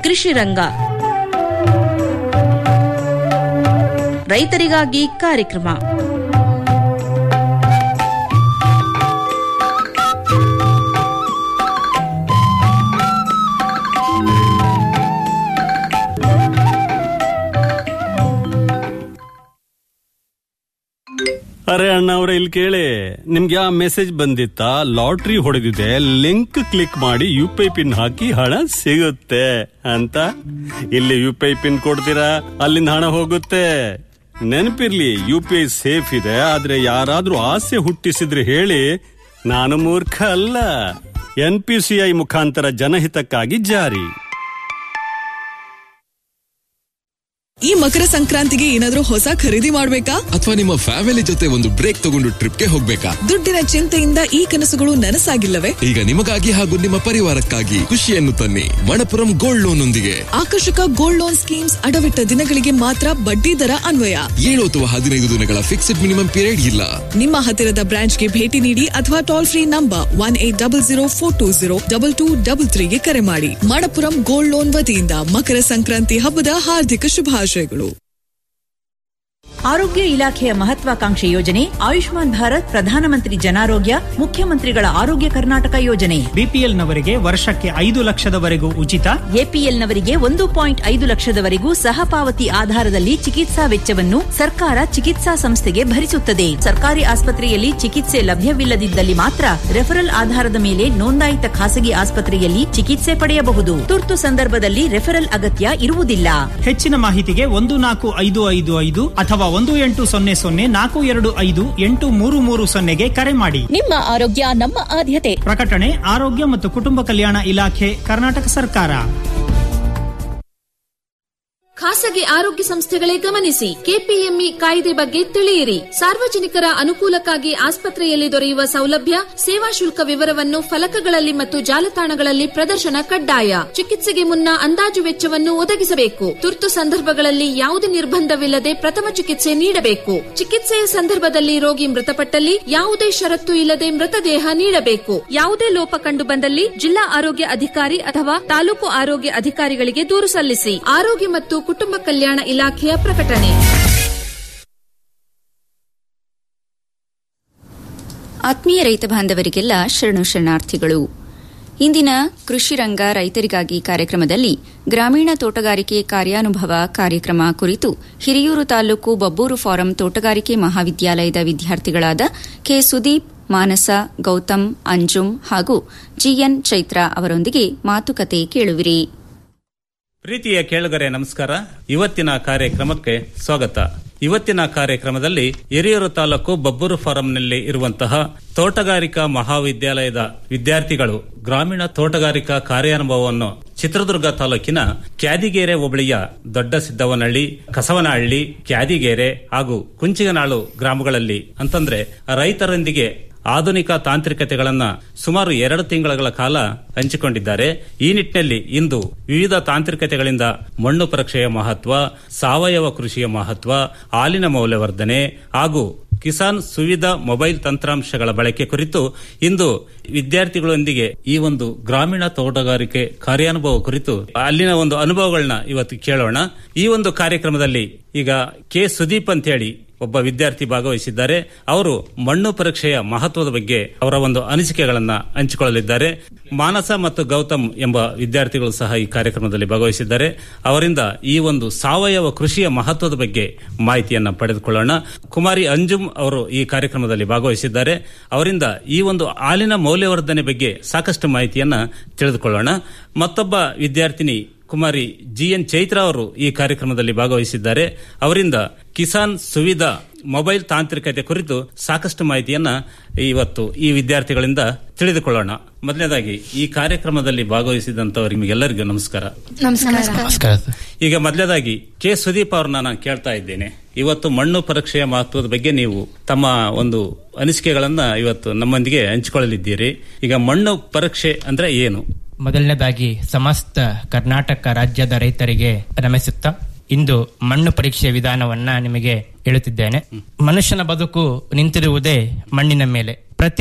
ಕೃಷಿ ರಂಗ ರೈತರಿಗಾಗಿ ಕಾರ್ಯಕ್ರಮ ಅರೆ ಅಣ್ಣ ಅವ್ರೆ ಇಲ್ಲಿ ಕೇಳಿ ನಿಮ್ಗೆ ಆ ಮೆಸೇಜ್ ಬಂದಿತ್ತಾ ಲಾಟ್ರಿ ಹೊಡೆದಿದೆ ಲಿಂಕ್ ಕ್ಲಿಕ್ ಮಾಡಿ ಯು ಪಿ ಐ ಪಿನ್ ಹಾಕಿ ಹಣ ಸಿಗುತ್ತೆ ಅಂತ ಇಲ್ಲಿ ಯು ಪಿ ಐ ಪಿನ್ ಕೊಡ್ತೀರಾ ಅಲ್ಲಿಂದ ಹಣ ಹೋಗುತ್ತೆ ನೆನಪಿರ್ಲಿ ಯು ಪಿ ಐ ಸೇಫ್ ಇದೆ ಆದ್ರೆ ಯಾರಾದ್ರೂ ಆಸೆ ಹುಟ್ಟಿಸಿದ್ರೆ ಹೇಳಿ ನಾನು ಮೂರ್ಖ ಅಲ್ಲ ಎನ್ ಪಿ ಸಿ ಐ ಮುಖಾಂತರ ಜನಹಿತಕ್ಕಾಗಿ ಜಾರಿ ಈ ಮಕರ ಸಂಕ್ರಾಂತಿಗೆ ಏನಾದ್ರೂ ಹೊಸ ಖರೀದಿ ಮಾಡ್ಬೇಕಾ ಅಥವಾ ನಿಮ್ಮ ಫ್ಯಾಮಿಲಿ ಜೊತೆ ಒಂದು ಬ್ರೇಕ್ ತಗೊಂಡು ಟ್ರಿಪ್ಗೆ ಹೋಗ್ಬೇಕಾ ದುಡ್ಡಿನ ಚಿಂತೆಯಿಂದ ಈ ಕನಸುಗಳು ನನಸಾಗಿಲ್ಲವೇ ಈಗ ನಿಮಗಾಗಿ ಹಾಗೂ ನಿಮ್ಮ ಪರಿವಾರಕ್ಕಾಗಿ ಖುಷಿಯನ್ನು ತನ್ನಿ ಮಣಪುರಂ ಗೋಲ್ಡ್ ಲೋನ್ ಒಂದಿಗೆ ಆಕರ್ಷಕ ಗೋಲ್ಡ್ ಲೋನ್ ಸ್ಕೀಮ್ಸ್ ಅಡವಿಟ್ಟ ದಿನಗಳಿಗೆ ಮಾತ್ರ ಬಡ್ಡಿ ದರ ಅನ್ವಯ ಏಳು ಅಥವಾ ಹದಿನೈದು ದಿನಗಳ ಫಿಕ್ಸ್ಡ್ ಮಿನಿಮಮ್ ಪೀರಿಯಡ್ ಇಲ್ಲ ನಿಮ್ಮ ಹತ್ತಿರದ ಬ್ರಾಂಚ್ಗೆ ಭೇಟಿ ನೀಡಿ ಅಥವಾ toll free number one eight double zero four two zero double two double ತ್ರೀಗೆ ಕರೆ ಮಾಡಿ ಮಣಪುರಂ ಗೋಲ್ಡ್ ಲೋನ್ ವತಿಯಿಂದ ಮಕರ ಸಂಕ್ರಾಂತಿ ಹಬ್ಬದ ಹಾರ್ದಿಕ ಶುಭಾಶಯಗಳು ಆರೋಗ್ಯ ಇಲಾಖೆಯ ಮಹತ್ವಾಕಾಂಕ್ಷೆ ಯೋಜನೆ ಆಯುಷ್ಮಾನ್ ಭಾರತ್ ಪ್ರಧಾನಮಂತ್ರಿ ಜನಾರೋಗ್ಯ ಮುಖ್ಯಮಂತ್ರಿಗಳ ಆರೋಗ್ಯ ಕರ್ನಾಟಕ ಯೋಜನೆ ಬಿಪಿಎಲ್ನವರಿಗೆ ವರ್ಷಕ್ಕೆ ಐದು ಲಕ್ಷದವರೆಗೂ ಉಚಿತ ಎಪಿಎಲ್ನವರಿಗೆ ಒಂದು ಪಾಯಿಂಟ್ ಐದು ಲಕ್ಷದವರೆಗೂ ಸಹ ಪಾವತಿ ಆಧಾರದಲ್ಲಿ ಚಿಕಿತ್ಸಾ ವೆಚ್ಚವನ್ನು ಸರ್ಕಾರ ಚಿಕಿತ್ಸಾ ಸಂಸ್ಥೆಗೆ ಭರಿಸುತ್ತದೆ ಸರ್ಕಾರಿ ಆಸ್ಪತ್ರೆಯಲ್ಲಿ ಚಿಕಿತ್ಸೆ ಲಭ್ಯವಿಲ್ಲದಿದ್ದಲ್ಲಿ ಮಾತ್ರ ರೆಫರಲ್ ಆಧಾರದ ಮೇಲೆ ನೋಂದಾಯಿತ ಖಾಸಗಿ ಆಸ್ಪತ್ರೆಯಲ್ಲಿ ಚಿಕಿತ್ಸೆ ಪಡೆಯಬಹುದು ತುರ್ತು ಸಂದರ್ಭದಲ್ಲಿ ರೆಫರಲ್ ಅಗತ್ಯ ಇರುವುದಿಲ್ಲ ಹೆಚ್ಚಿನ ಮಾಹಿತಿಗೆ ಒಂದು ನಾಲ್ಕು ಐದು ಐದು ಐದು ಅಥವಾ ಒಂದು ಎಂಟು ಸೊನ್ನೆ ಸೊನ್ನೆ ನಾಲ್ಕು ಎರಡು ಐದು ಎಂಟು ಮೂರು ಮೂರು ಸೊನ್ನೆಗೆ ಕರೆ ಮಾಡಿ ನಿಮ್ಮ ಆರೋಗ್ಯ ನಮ್ಮ ಆದ್ಯತೆ ಪ್ರಕಟಣೆ ಆರೋಗ್ಯ ಮತ್ತು ಕುಟುಂಬ ಕಲ್ಯಾಣ ಇಲಾಖೆ ಕರ್ನಾಟಕ ಸರ್ಕಾರ ಖಾಸಗಿ ಆರೋಗ್ಯ ಸಂಸ್ಥೆಗಳೇ ಗಮನಿಸಿ ಕೆಪಿಎಂಇ ಕಾಯ್ದೆ ಬಗ್ಗೆ ತಿಳಿಯಿರಿ ಸಾರ್ವಜನಿಕರ ಅನುಕೂಲಕ್ಕಾಗಿ ಆಸ್ಪತ್ರೆಯಲ್ಲಿ ದೊರೆಯುವ ಸೌಲಭ್ಯ ಸೇವಾ ಶುಲ್ಕ ವಿವರವನ್ನು ಫಲಕಗಳಲ್ಲಿ ಮತ್ತು ಜಾಲತಾಣಗಳಲ್ಲಿ ಪ್ರದರ್ಶನ ಕಡ್ಡಾಯ ಚಿಕಿತ್ಸೆಗೆ ಮುನ್ನ ಅಂದಾಜು ವೆಚ್ಚವನ್ನು ಒದಗಿಸಬೇಕು ತುರ್ತು ಸಂದರ್ಭಗಳಲ್ಲಿ ಯಾವುದೇ ನಿರ್ಬಂಧವಿಲ್ಲದೆ ಪ್ರಥಮ ಚಿಕಿತ್ಸೆ ನೀಡಬೇಕು ಚಿಕಿತ್ಸೆಯ ಸಂದರ್ಭದಲ್ಲಿ ರೋಗಿ ಮೃತಪಟ್ಟಲ್ಲಿ ಯಾವುದೇ ಷರತ್ತು ಇಲ್ಲದೆ ಮೃತದೇಹ ನೀಡಬೇಕು ಯಾವುದೇ ಲೋಪ ಕಂಡು ಬಂದಲ್ಲಿ ಜಿಲ್ಲಾ ಆರೋಗ್ಯ ಅಧಿಕಾರಿ ಅಥವಾ ತಾಲೂಕು ಆರೋಗ್ಯ ಅಧಿಕಾರಿಗಳಿಗೆ ದೂರು ಸಲ್ಲಿಸಿ ಆರೋಗ್ಯ ಮತ್ತು ಕುಟುಂಬ ಕಲ್ಯಾಣ ಇಲಾಖೆಯ ಪ್ರಕಟಣೆ ಆತ್ಮೀಯ ರೈತ ಬಾಂಧವರಿಗೆಲ್ಲ ಶರಣು ಶರಣಾರ್ಥಿಗಳು ಇಂದಿನ ಕೃಷಿ ರಂಗ ರೈತರಿಗಾಗಿ ಕಾರ್ಯಕ್ರಮದಲ್ಲಿ ಗ್ರಾಮೀಣ ತೋಟಗಾರಿಕೆ ಕಾರ್ಯಾನುಭವ ಕಾರ್ಯಕ್ರಮ ಕುರಿತು ಹಿರಿಯೂರು ತಾಲೂಕು ಬಬ್ಬೂರು ಫಾರಂ ತೋಟಗಾರಿಕೆ ಮಹಾವಿದ್ಯಾಲಯದ ವಿದ್ಯಾರ್ಥಿಗಳಾದ ಕೆ ಸುದೀಪ್ ಮಾನಸ ಗೌತಮ್ ಅಂಜುಮ್ ಹಾಗೂ ಜಿಎನ್ ಚೈತ್ರ ಅವರೊಂದಿಗೆ ಮಾತುಕತೆ ಕೇಳುವಿರಿ ಪ್ರೀತಿಯ ಕೇಳುಗರೆ ನಮಸ್ಕಾರ ಇವತ್ತಿನ ಕಾರ್ಯಕ್ರಮಕ್ಕೆ ಸ್ವಾಗತ ಇವತ್ತಿನ ಕಾರ್ಯಕ್ರಮದಲ್ಲಿ ಹಿರಿಯೂರು ತಾಲೂಕು ಬಬ್ಬೂರು ಫಾರಂನಲ್ಲಿ ಇರುವಂತಹ ತೋಟಗಾರಿಕಾ ಮಹಾವಿದ್ಯಾಲಯದ ವಿದ್ಯಾರ್ಥಿಗಳು ಗ್ರಾಮೀಣ ತೋಟಗಾರಿಕಾ ಕಾರ್ಯಾನುಭವವನ್ನು ಚಿತ್ರದುರ್ಗ ತಾಲೂಕಿನ ಕ್ಯಾದಿಗೆರೆ ಹೋಬಳಿಯ ದೊಡ್ಡ ಸಿದ್ದವನಹಳ್ಳಿ ಕಸವನಹಳ್ಳಿ ಕ್ಯಾದಿಗೆರೆ ಹಾಗೂ ಕುಂಚಿಗನಾಳು ಗ್ರಾಮಗಳಲ್ಲಿ ಅಂತಂದ್ರೆ ರೈತರೊಂದಿಗೆ ಆಧುನಿಕ ತಾಂತ್ರಿಕತೆಗಳನ್ನ ಸುಮಾರು ಎರಡು ತಿಂಗಳ ಕಾಲ ಹಂಚಿಕೊಂಡಿದ್ದಾರೆ ಈ ನಿಟ್ಟಿನಲ್ಲಿ ಇಂದು ವಿವಿಧ ತಾಂತ್ರಿಕತೆಗಳಿಂದ ಮಣ್ಣು ಪರೀಕ್ಷೆಯ ಮಹತ್ವ ಸಾವಯವ ಕೃಷಿಯ ಮಹತ್ವ ಹಾಲಿನ ಮೌಲ್ಯವರ್ಧನೆ ಹಾಗೂ ಕಿಸಾನ್ ಸುವಿಧ ಮೊಬೈಲ್ ತಂತ್ರಾಂಶಗಳ ಬಳಕೆ ಕುರಿತು ಇಂದು ವಿದ್ಯಾರ್ಥಿಗಳೊಂದಿಗೆ ಈ ಒಂದು ಗ್ರಾಮೀಣ ತೋಟಗಾರಿಕೆ ಕಾರ್ಯಾನುಭವ ಕುರಿತು ಅಲ್ಲಿನ ಒಂದು ಅನುಭವಗಳನ್ನ ಇವತ್ತು ಕೇಳೋಣ ಈ ಒಂದು ಕಾರ್ಯಕ್ರಮದಲ್ಲಿ ಈಗ ಕೆ ಸುದೀಪ್ ಅಂತ ಹೇಳಿ ಒಬ್ಬ ವಿದ್ಯಾರ್ಥಿ ಭಾಗವಹಿಸಿದ್ದಾರೆ ಅವರು ಮಣ್ಣು ಪರೀಕ್ಷೆಯ ಮಹತ್ವದ ಬಗ್ಗೆ ಅವರ ಒಂದು ಅನಿಸಿಕೆಗಳನ್ನ ಹಂಚಿಕೊಳ್ಳಲಿದ್ದಾರೆ ಮಾನಸ ಮತ್ತು ಗೌತಮ್ ಎಂಬ ವಿದ್ಯಾರ್ಥಿಗಳು ಸಹ ಈ ಕಾರ್ಯಕ್ರಮದಲ್ಲಿ ಭಾಗವಹಿಸಿದ್ದಾರೆ ಅವರಿಂದ ಈ ಒಂದು ಸಾವಯವ ಕೃಷಿಯ ಮಹತ್ವದ ಬಗ್ಗೆ ಮಾಹಿತಿಯನ್ನ ಪಡೆದುಕೊಳ್ಳೋಣ ಕುಮಾರಿ ಅಂಜುಮ್ ಅವರು ಈ ಕಾರ್ಯಕ್ರಮದಲ್ಲಿ ಭಾಗವಹಿಸಿದ್ದಾರೆ ಅವರಿಂದ ಈ ಒಂದು ಹಾಲಿನ ಮೌಲ್ಯವರ್ಧನೆ ಬಗ್ಗೆ ಸಾಕಷ್ಟು ಮಾಹಿತಿಯನ್ನ ತಿಳಿದುಕೊಳ್ಳೋಣ ಮತ್ತೊಬ್ಬ ವಿದ್ಯಾರ್ಥಿನಿ ಕುಮಾರಿ ಜಿಎನ್ ಚೈತ್ರ ಅವರು ಈ ಕಾರ್ಯಕ್ರಮದಲ್ಲಿ ಭಾಗವಹಿಸಿದ್ದಾರೆ ಅವರಿಂದ ಕಿಸಾನ್ ಸುವಿಧಾ ಮೊಬೈಲ್ ತಾಂತ್ರಿಕತೆ ಕುರಿತು ಸಾಕಷ್ಟು ಮಾಹಿತಿಯನ್ನ ಇವತ್ತು ಈ ವಿದ್ಯಾರ್ಥಿಗಳಿಂದ ತಿಳಿದುಕೊಳ್ಳೋಣ ಮೊದಲನೇದಾಗಿ ಈ ಕಾರ್ಯಕ್ರಮದಲ್ಲಿ ಭಾಗವಹಿಸಿದಂತವರು ನಿಮಗೆಲ್ಲರಿಗೂ ನಮಸ್ಕಾರ ನಮಸ್ಕಾರ ಈಗ ಮೊದಲನೇದಾಗಿ ಕೆ ಸುದೀಪ್ ಅವ್ರನ್ನ ನಾನು ಕೇಳ್ತಾ ಇದ್ದೇನೆ ಇವತ್ತು ಮಣ್ಣು ಪರೀಕ್ಷೆಯ ಮಹತ್ವದ ಬಗ್ಗೆ ನೀವು ತಮ್ಮ ಒಂದು ಅನಿಸಿಕೆಗಳನ್ನ ಇವತ್ತು ನಮ್ಮೊಂದಿಗೆ ಹಂಚಿಕೊಳ್ಳಲಿದ್ದೀರಿ ಈಗ ಮಣ್ಣು ಪರೀಕ್ಷೆ ಅಂದ್ರೆ ಏನು ಮೊದಲನೇದಾಗಿ ಸಮಸ್ತ ಕರ್ನಾಟಕ ರಾಜ್ಯದ ರೈತರಿಗೆ ನಮಿಸುತ್ತಾ ಇಂದು ಮಣ್ಣು ಪರೀಕ್ಷೆ ವಿಧಾನವನ್ನ ನಿಮಗೆ ಹೇಳುತ್ತಿದ್ದೇನೆ ಮನುಷ್ಯನ ಬದುಕು ನಿಂತಿರುವುದೇ ಮಣ್ಣಿನ ಮೇಲೆ ಪ್ರತಿ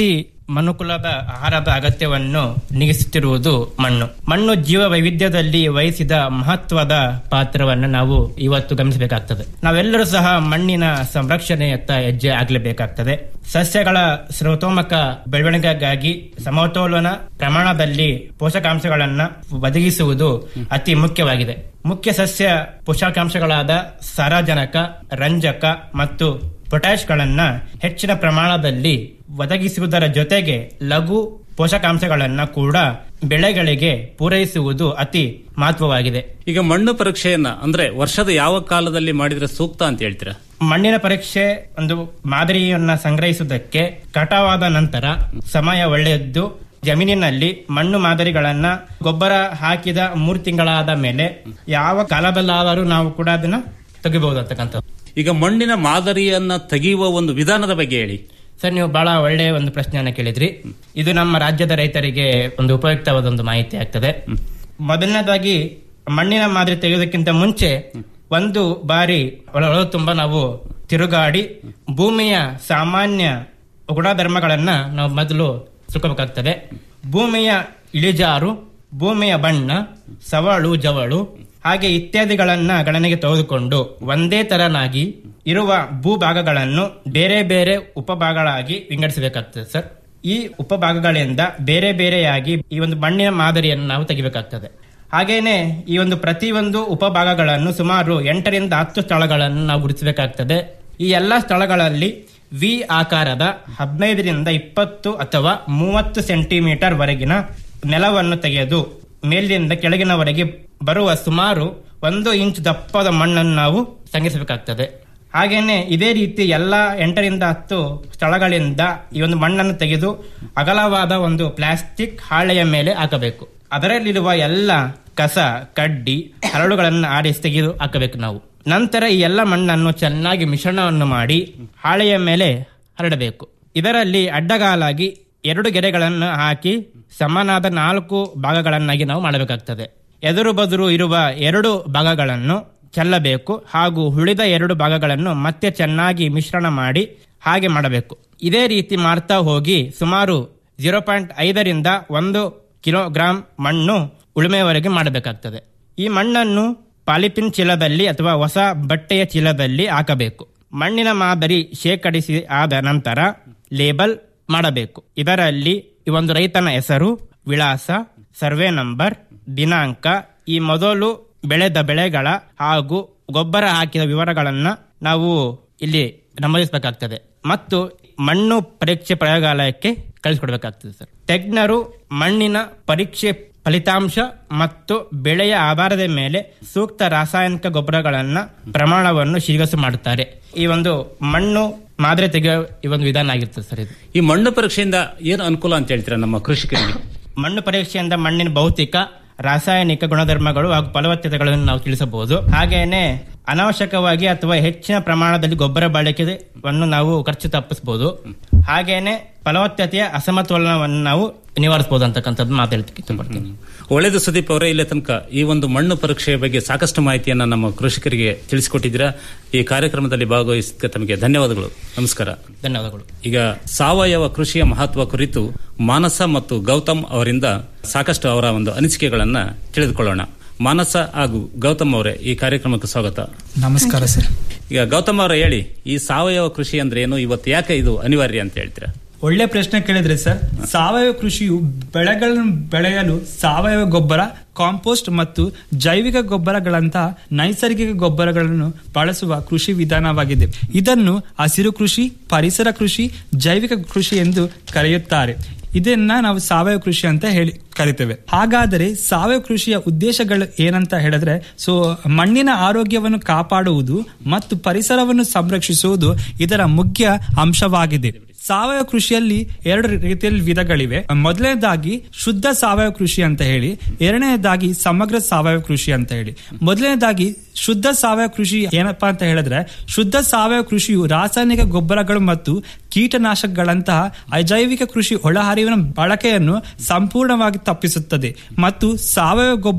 ಮನುಕುಲದ ಆಹಾರದ ಅಗತ್ಯವನ್ನು ನೀಗಿಸುತ್ತಿರುವುದು ಮಣ್ಣು ಮಣ್ಣು ಜೀವ ವೈವಿಧ್ಯದಲ್ಲಿ ವಹಿಸಿದ ಮಹತ್ವದ ಪಾತ್ರವನ್ನು ನಾವು ಇವತ್ತು ಗಮನಿಸಬೇಕಾಗ್ತದೆ ನಾವೆಲ್ಲರೂ ಸಹ ಮಣ್ಣಿನ ಸಂರಕ್ಷಣೆಯತ್ತ ಹೆಜ್ಜೆ ಆಗಲೇಬೇಕಾಗ್ತದೆ ಸಸ್ಯಗಳ ಸರ್ವತೋಮುಖ ಬೆಳವಣಿಗೆಗಾಗಿ ಸಮತೋಲನ ಪ್ರಮಾಣದಲ್ಲಿ ಪೋಷಕಾಂಶಗಳನ್ನ ಒದಗಿಸುವುದು ಅತಿ ಮುಖ್ಯವಾಗಿದೆ ಮುಖ್ಯ ಸಸ್ಯ ಪೋಷಕಾಂಶಗಳಾದ ಸಾರಜನಕ ರಂಜಕ ಮತ್ತು ಪೊಟ್ಯಾಶ್ಗಳನ್ನ ಹೆಚ್ಚಿನ ಪ್ರಮಾಣದಲ್ಲಿ ಒದಗಿಸುವುದರ ಜೊತೆಗೆ ಲಘು ಪೋಷಕಾಂಶಗಳನ್ನ ಕೂಡ ಬೆಳೆಗಳಿಗೆ ಪೂರೈಸುವುದು ಅತಿ ಮಹತ್ವವಾಗಿದೆ ಈಗ ಮಣ್ಣು ಪರೀಕ್ಷೆಯನ್ನ ಅಂದ್ರೆ ವರ್ಷದ ಯಾವ ಕಾಲದಲ್ಲಿ ಮಾಡಿದ್ರೆ ಸೂಕ್ತ ಅಂತ ಹೇಳ್ತೀರಾ ಮಣ್ಣಿನ ಪರೀಕ್ಷೆ ಒಂದು ಮಾದರಿಯನ್ನ ಸಂಗ್ರಹಿಸುವುದಕ್ಕೆ ಕಟಾವಾದ ನಂತರ ಸಮಯ ಒಳ್ಳೆಯದ್ದು ಜಮೀನಿನಲ್ಲಿ ಮಣ್ಣು ಮಾದರಿಗಳನ್ನ ಗೊಬ್ಬರ ಹಾಕಿದ ಮೂರು ತಿಂಗಳಾದ ಮೇಲೆ ಯಾವ ಕಾಲದಲ್ಲಾದರೂ ನಾವು ಕೂಡ ಅದನ್ನ ತೆಗಿಬಹುದು ಅಂತಕ್ಕಂಥ ಈಗ ಮಣ್ಣಿನ ಮಾದರಿಯನ್ನ ತೆಗೆಯುವ ಒಂದು ವಿಧಾನದ ಬಗ್ಗೆ ಹೇಳಿ ಸರ್ ನೀವು ಬಹಳ ಒಳ್ಳೆಯ ಒಂದು ಪ್ರಶ್ನೆಯನ್ನ ಕೇಳಿದ್ರಿ ಇದು ನಮ್ಮ ರಾಜ್ಯದ ರೈತರಿಗೆ ಒಂದು ಉಪಯುಕ್ತವಾದ ಒಂದು ಮಾಹಿತಿ ಆಗ್ತದೆ ಮೊದಲನೇದಾಗಿ ಮಣ್ಣಿನ ಮಾದರಿ ತೆಗೆಯೋದಕ್ಕಿಂತ ಮುಂಚೆ ಒಂದು ಬಾರಿ ಒಳ ಒಳ ತುಂಬ ನಾವು ತಿರುಗಾಡಿ ಭೂಮಿಯ ಸಾಮಾನ್ಯ ಗುಣಧರ್ಮಗಳನ್ನ ನಾವು ಮೊದಲು ತಿಳ್ಕೋಬೇಕಾಗ್ತದೆ ಭೂಮಿಯ ಇಳಿಜಾರು ಭೂಮಿಯ ಬಣ್ಣ ಸವಳು ಜವಳು ಹಾಗೆ ಇತ್ಯಾದಿಗಳನ್ನ ಗಣನೆಗೆ ತೆಗೆದುಕೊಂಡು ಒಂದೇ ತರನಾಗಿ ಇರುವ ಭೂಭಾಗಗಳನ್ನು ಬೇರೆ ಬೇರೆ ಉಪಭಾಗಗಳಾಗಿ ವಿಂಗಡಿಸಬೇಕಾಗ್ತದೆ ಸರ್ ಈ ಉಪಭಾಗಗಳಿಂದ ಬೇರೆ ಬೇರೆಯಾಗಿ ಈ ಒಂದು ಮಣ್ಣಿನ ಮಾದರಿಯನ್ನು ನಾವು ತೆಗಿಬೇಕಾಗ್ತದೆ ಹಾಗೇನೆ ಈ ಒಂದು ಪ್ರತಿಯೊಂದು ಉಪಭಾಗಗಳನ್ನು ಸುಮಾರು ಎಂಟರಿಂದ ಹತ್ತು ಸ್ಥಳಗಳನ್ನು ನಾವು ಗುರುತಿಸಬೇಕಾಗ್ತದೆ ಈ ಎಲ್ಲ ಸ್ಥಳಗಳಲ್ಲಿ ವಿ ಆಕಾರದ ಹದಿನೈದರಿಂದ ಇಪ್ಪತ್ತು ಅಥವಾ ಮೂವತ್ತು ಸೆಂಟಿಮೀಟರ್ ವರೆಗಿನ ನೆಲವನ್ನು ತೆಗೆದು ಮೇಲಿನಿಂದ ಕೆಳಗಿನವರೆಗೆ ಬರುವ ಸುಮಾರು ಒಂದು ಇಂಚ್ ದಪ್ಪದ ಮಣ್ಣನ್ನು ನಾವು ಸಂಗಿಸಬೇಕಾಗ್ತದೆ ಹಾಗೇನೆ ಇದೇ ರೀತಿ ಎಲ್ಲ ಎಂಟರಿಂದ ಹತ್ತು ಸ್ಥಳಗಳಿಂದ ಈ ಒಂದು ಮಣ್ಣನ್ನು ತೆಗೆದು ಅಗಲವಾದ ಒಂದು ಪ್ಲಾಸ್ಟಿಕ್ ಹಾಳೆಯ ಮೇಲೆ ಹಾಕಬೇಕು ಅದರಲ್ಲಿರುವ ಎಲ್ಲ ಕಸ ಕಡ್ಡಿ ಹರಳುಗಳನ್ನು ಆರಿಸಿ ತೆಗೆದು ಹಾಕಬೇಕು ನಾವು ನಂತರ ಈ ಎಲ್ಲ ಮಣ್ಣನ್ನು ಚೆನ್ನಾಗಿ ಮಿಶ್ರಣವನ್ನು ಮಾಡಿ ಹಾಳೆಯ ಮೇಲೆ ಹರಡಬೇಕು ಇದರಲ್ಲಿ ಅಡ್ಡಗಾಲಾಗಿ ಎರಡು ಗೆರೆಗಳನ್ನು ಹಾಕಿ ಸಮನಾದ ನಾಲ್ಕು ಭಾಗಗಳನ್ನಾಗಿ ನಾವು ಮಾಡಬೇಕಾಗ್ತದೆ ಎದುರು ಬದುರು ಇರುವ ಎರಡು ಭಾಗಗಳನ್ನು ಚೆಲ್ಲಬೇಕು ಹಾಗೂ ಉಳಿದ ಎರಡು ಭಾಗಗಳನ್ನು ಮತ್ತೆ ಚೆನ್ನಾಗಿ ಮಿಶ್ರಣ ಮಾಡಿ ಹಾಗೆ ಮಾಡಬೇಕು ಇದೇ ರೀತಿ ಮಾಡ್ತಾ ಹೋಗಿ ಸುಮಾರು ಜೀರೋ ಪಾಯಿಂಟ್ ಐದರಿಂದ ಒಂದು ಕಿಲೋಗ್ರಾಂ ಮಣ್ಣು ಉಳುಮೆಯವರೆಗೆ ಮಾಡಬೇಕಾಗ್ತದೆ ಈ ಮಣ್ಣನ್ನು ಪಾಲಿಪಿನ್ ಚೀಲದಲ್ಲಿ ಅಥವಾ ಹೊಸ ಬಟ್ಟೆಯ ಚೀಲದಲ್ಲಿ ಹಾಕಬೇಕು ಮಣ್ಣಿನ ಮಾದರಿ ಶೇಖರಿಸಿ ಆದ ನಂತರ ಲೇಬಲ್ ಮಾಡಬೇಕು ಇದರಲ್ಲಿ ಈ ಒಂದು ರೈತನ ಹೆಸರು ವಿಳಾಸ ಸರ್ವೆ ನಂಬರ್ ದಿನಾಂಕ ಈ ಮೊದಲು ಬೆಳೆದ ಬೆಳೆಗಳ ಹಾಗೂ ಗೊಬ್ಬರ ಹಾಕಿದ ವಿವರಗಳನ್ನ ನಾವು ಇಲ್ಲಿ ನಮೂದಿಸಬೇಕಾಗ್ತದೆ ಮತ್ತು ಮಣ್ಣು ಪರೀಕ್ಷೆ ಪ್ರಯೋಗಾಲಯಕ್ಕೆ ಕಳಿಸ್ಕೊಡ್ಬೇಕಾಗ್ತದೆ ಸರ್ ತಜ್ಞರು ಮಣ್ಣಿನ ಪರೀಕ್ಷೆ ಫಲಿತಾಂಶ ಮತ್ತು ಬೆಳೆಯ ಆಧಾರದ ಮೇಲೆ ಸೂಕ್ತ ರಾಸಾಯನಿಕ ಗೊಬ್ಬರಗಳನ್ನ ಪ್ರಮಾಣವನ್ನು ಶಿಫಾರಸು ಮಾಡುತ್ತಾರೆ ಈ ಒಂದು ಮಣ್ಣು ಮಾದರಿ ತೆಗೆಯುವ ಈ ಒಂದು ವಿಧಾನ ಆಗಿರ್ತದೆ ಸರ್ ಇದು ಈ ಮಣ್ಣು ಪರೀಕ್ಷೆಯಿಂದ ಏನು ಅನುಕೂಲ ಅಂತ ಹೇಳ್ತೀರಾ ನಮ್ಮ ಕೃಷಿಕರಿಗೆ ಮಣ್ಣು ಪರೀಕ್ಷೆಯಿಂದ ಮಣ್ಣಿನ ಭೌತಿಕ ರಾಸಾಯನಿಕ ಗುಣಧರ್ಮಗಳು ಹಾಗೂ ಫಲವತ್ತತೆಗಳನ್ನು ನಾವು ತಿಳಿಸಬಹುದು ಹಾಗೇನೆ ಅನಾವಶ್ಯಕವಾಗಿ ಅಥವಾ ಹೆಚ್ಚಿನ ಪ್ರಮಾಣದಲ್ಲಿ ಗೊಬ್ಬರ ಬಳಕೆಯನ್ನು ನಾವು ಖರ್ಚು ತಪ್ಪಿಸಬಹುದು ಹಾಗೇನೆ ಫಲವತ್ತತೆಯ ಅಸಮತೋಲನವನ್ನು ನಾವು ನಿವಾರಿಸಬಹುದು ಅಂತಕ್ಕಂಥದ್ದು ಮಾತಾಡ್ಲಿಕ್ಕೆ ಇಷ್ಟಪಡ್ತೀನಿ ಒಳ್ಳೆಯದು ಸುದೀಪ್ ಅವರೇ ಇಲ್ಲಿ ತನಕ ಈ ಒಂದು ಮಣ್ಣು ಪರೀಕ್ಷೆಯ ಬಗ್ಗೆ ಸಾಕಷ್ಟು ಮಾಹಿತಿಯನ್ನ ನಮ್ಮ ಕೃಷಿಕರಿಗೆ ತಿಳಿಸಿಕೊಟ್ಟಿದ್ದೀರಾ ಈ ಕಾರ್ಯಕ್ರಮದಲ್ಲಿ ಭಾಗವಹಿಸಿದ ತಮಗೆ ಧನ್ಯವಾದಗಳು ನಮಸ್ಕಾರ ಧನ್ಯವಾದಗಳು ಈಗ ಸಾವಯವ ಕೃಷಿಯ ಮಹತ್ವ ಕುರಿತು ಮಾನಸ ಮತ್ತು ಗೌತಮ್ ಅವರಿಂದ ಸಾಕಷ್ಟು ಅವರ ಒಂದು ಅನಿಸಿಕೆಗಳನ್ನ ತಿಳಿದುಕೊಳ್ಳೋಣ ಮಾನಸ ಹಾಗೂ ಗೌತಮ್ ಅವರೇ ಈ ಕಾರ್ಯಕ್ರಮಕ್ಕೆ ಸ್ವಾಗತ ನಮಸ್ಕಾರ ಸರ್ ಈಗ ಗೌತಮ್ ಅವರೇ ಹೇಳಿ ಈ ಸಾವಯವ ಕೃಷಿ ಅಂದ್ರೆ ಏನು ಇವತ್ತು ಯಾಕೆ ಇದು ಅನಿವಾರ್ಯ ಅಂತ ಹೇಳ್ತೀರಾ ಒಳ್ಳೆ ಪ್ರಶ್ನೆ ಕೇಳಿದ್ರೆ ಸರ್ ಸಾವಯವ ಕೃಷಿಯು ಬೆಳೆಗಳನ್ನು ಬೆಳೆಯಲು ಸಾವಯವ ಗೊಬ್ಬರ ಕಾಂಪೋಸ್ಟ್ ಮತ್ತು ಜೈವಿಕ ಗೊಬ್ಬರಗಳಂತಹ ನೈಸರ್ಗಿಕ ಗೊಬ್ಬರಗಳನ್ನು ಬಳಸುವ ಕೃಷಿ ವಿಧಾನವಾಗಿದೆ ಇದನ್ನು ಹಸಿರು ಕೃಷಿ ಪರಿಸರ ಕೃಷಿ ಜೈವಿಕ ಕೃಷಿ ಎಂದು ಕರೆಯುತ್ತಾರೆ ಇದನ್ನ ನಾವು ಸಾವಯವ ಕೃಷಿ ಅಂತ ಹೇಳಿ ಕರಿತೇವೆ ಹಾಗಾದರೆ ಸಾವಯವ ಕೃಷಿಯ ಉದ್ದೇಶಗಳು ಏನಂತ ಹೇಳಿದ್ರೆ ಸೊ ಮಣ್ಣಿನ ಆರೋಗ್ಯವನ್ನು ಕಾಪಾಡುವುದು ಮತ್ತು ಪರಿಸರವನ್ನು ಸಂರಕ್ಷಿಸುವುದು ಇದರ ಮುಖ್ಯ ಅಂಶವಾಗಿದೆ ಸಾವಯವ ಕೃಷಿಯಲ್ಲಿ ಎರಡು ರೀತಿಯಲ್ಲಿ ವಿಧಗಳಿವೆ ಮೊದಲನೇದಾಗಿ ಶುದ್ಧ ಸಾವಯವ ಕೃಷಿ ಅಂತ ಹೇಳಿ ಎರಡನೇದಾಗಿ ಸಮಗ್ರ ಸಾವಯವ ಕೃಷಿ ಅಂತ ಹೇಳಿ ಮೊದಲನೇದಾಗಿ ಶುದ್ಧ ಸಾವಯವ ಕೃಷಿ ಏನಪ್ಪಾ ಅಂತ ಹೇಳಿದ್ರೆ ಶುದ್ಧ ಸಾವಯವ ಕೃಷಿಯು ರಾಸಾಯನಿಕ ಗೊಬ್ಬರಗಳು ಮತ್ತು ಕೀಟನಾಶಕಗಳಂತಹ ಅಜೈವಿಕ ಕೃಷಿ ಒಳಹರಿವಿನ ಬಳಕೆಯನ್ನು ಸಂಪೂರ್ಣವಾಗಿ ತಪ್ಪಿಸುತ್ತದೆ ಮತ್ತು ಸಾವಯವ ಗೊಬ್ಬರ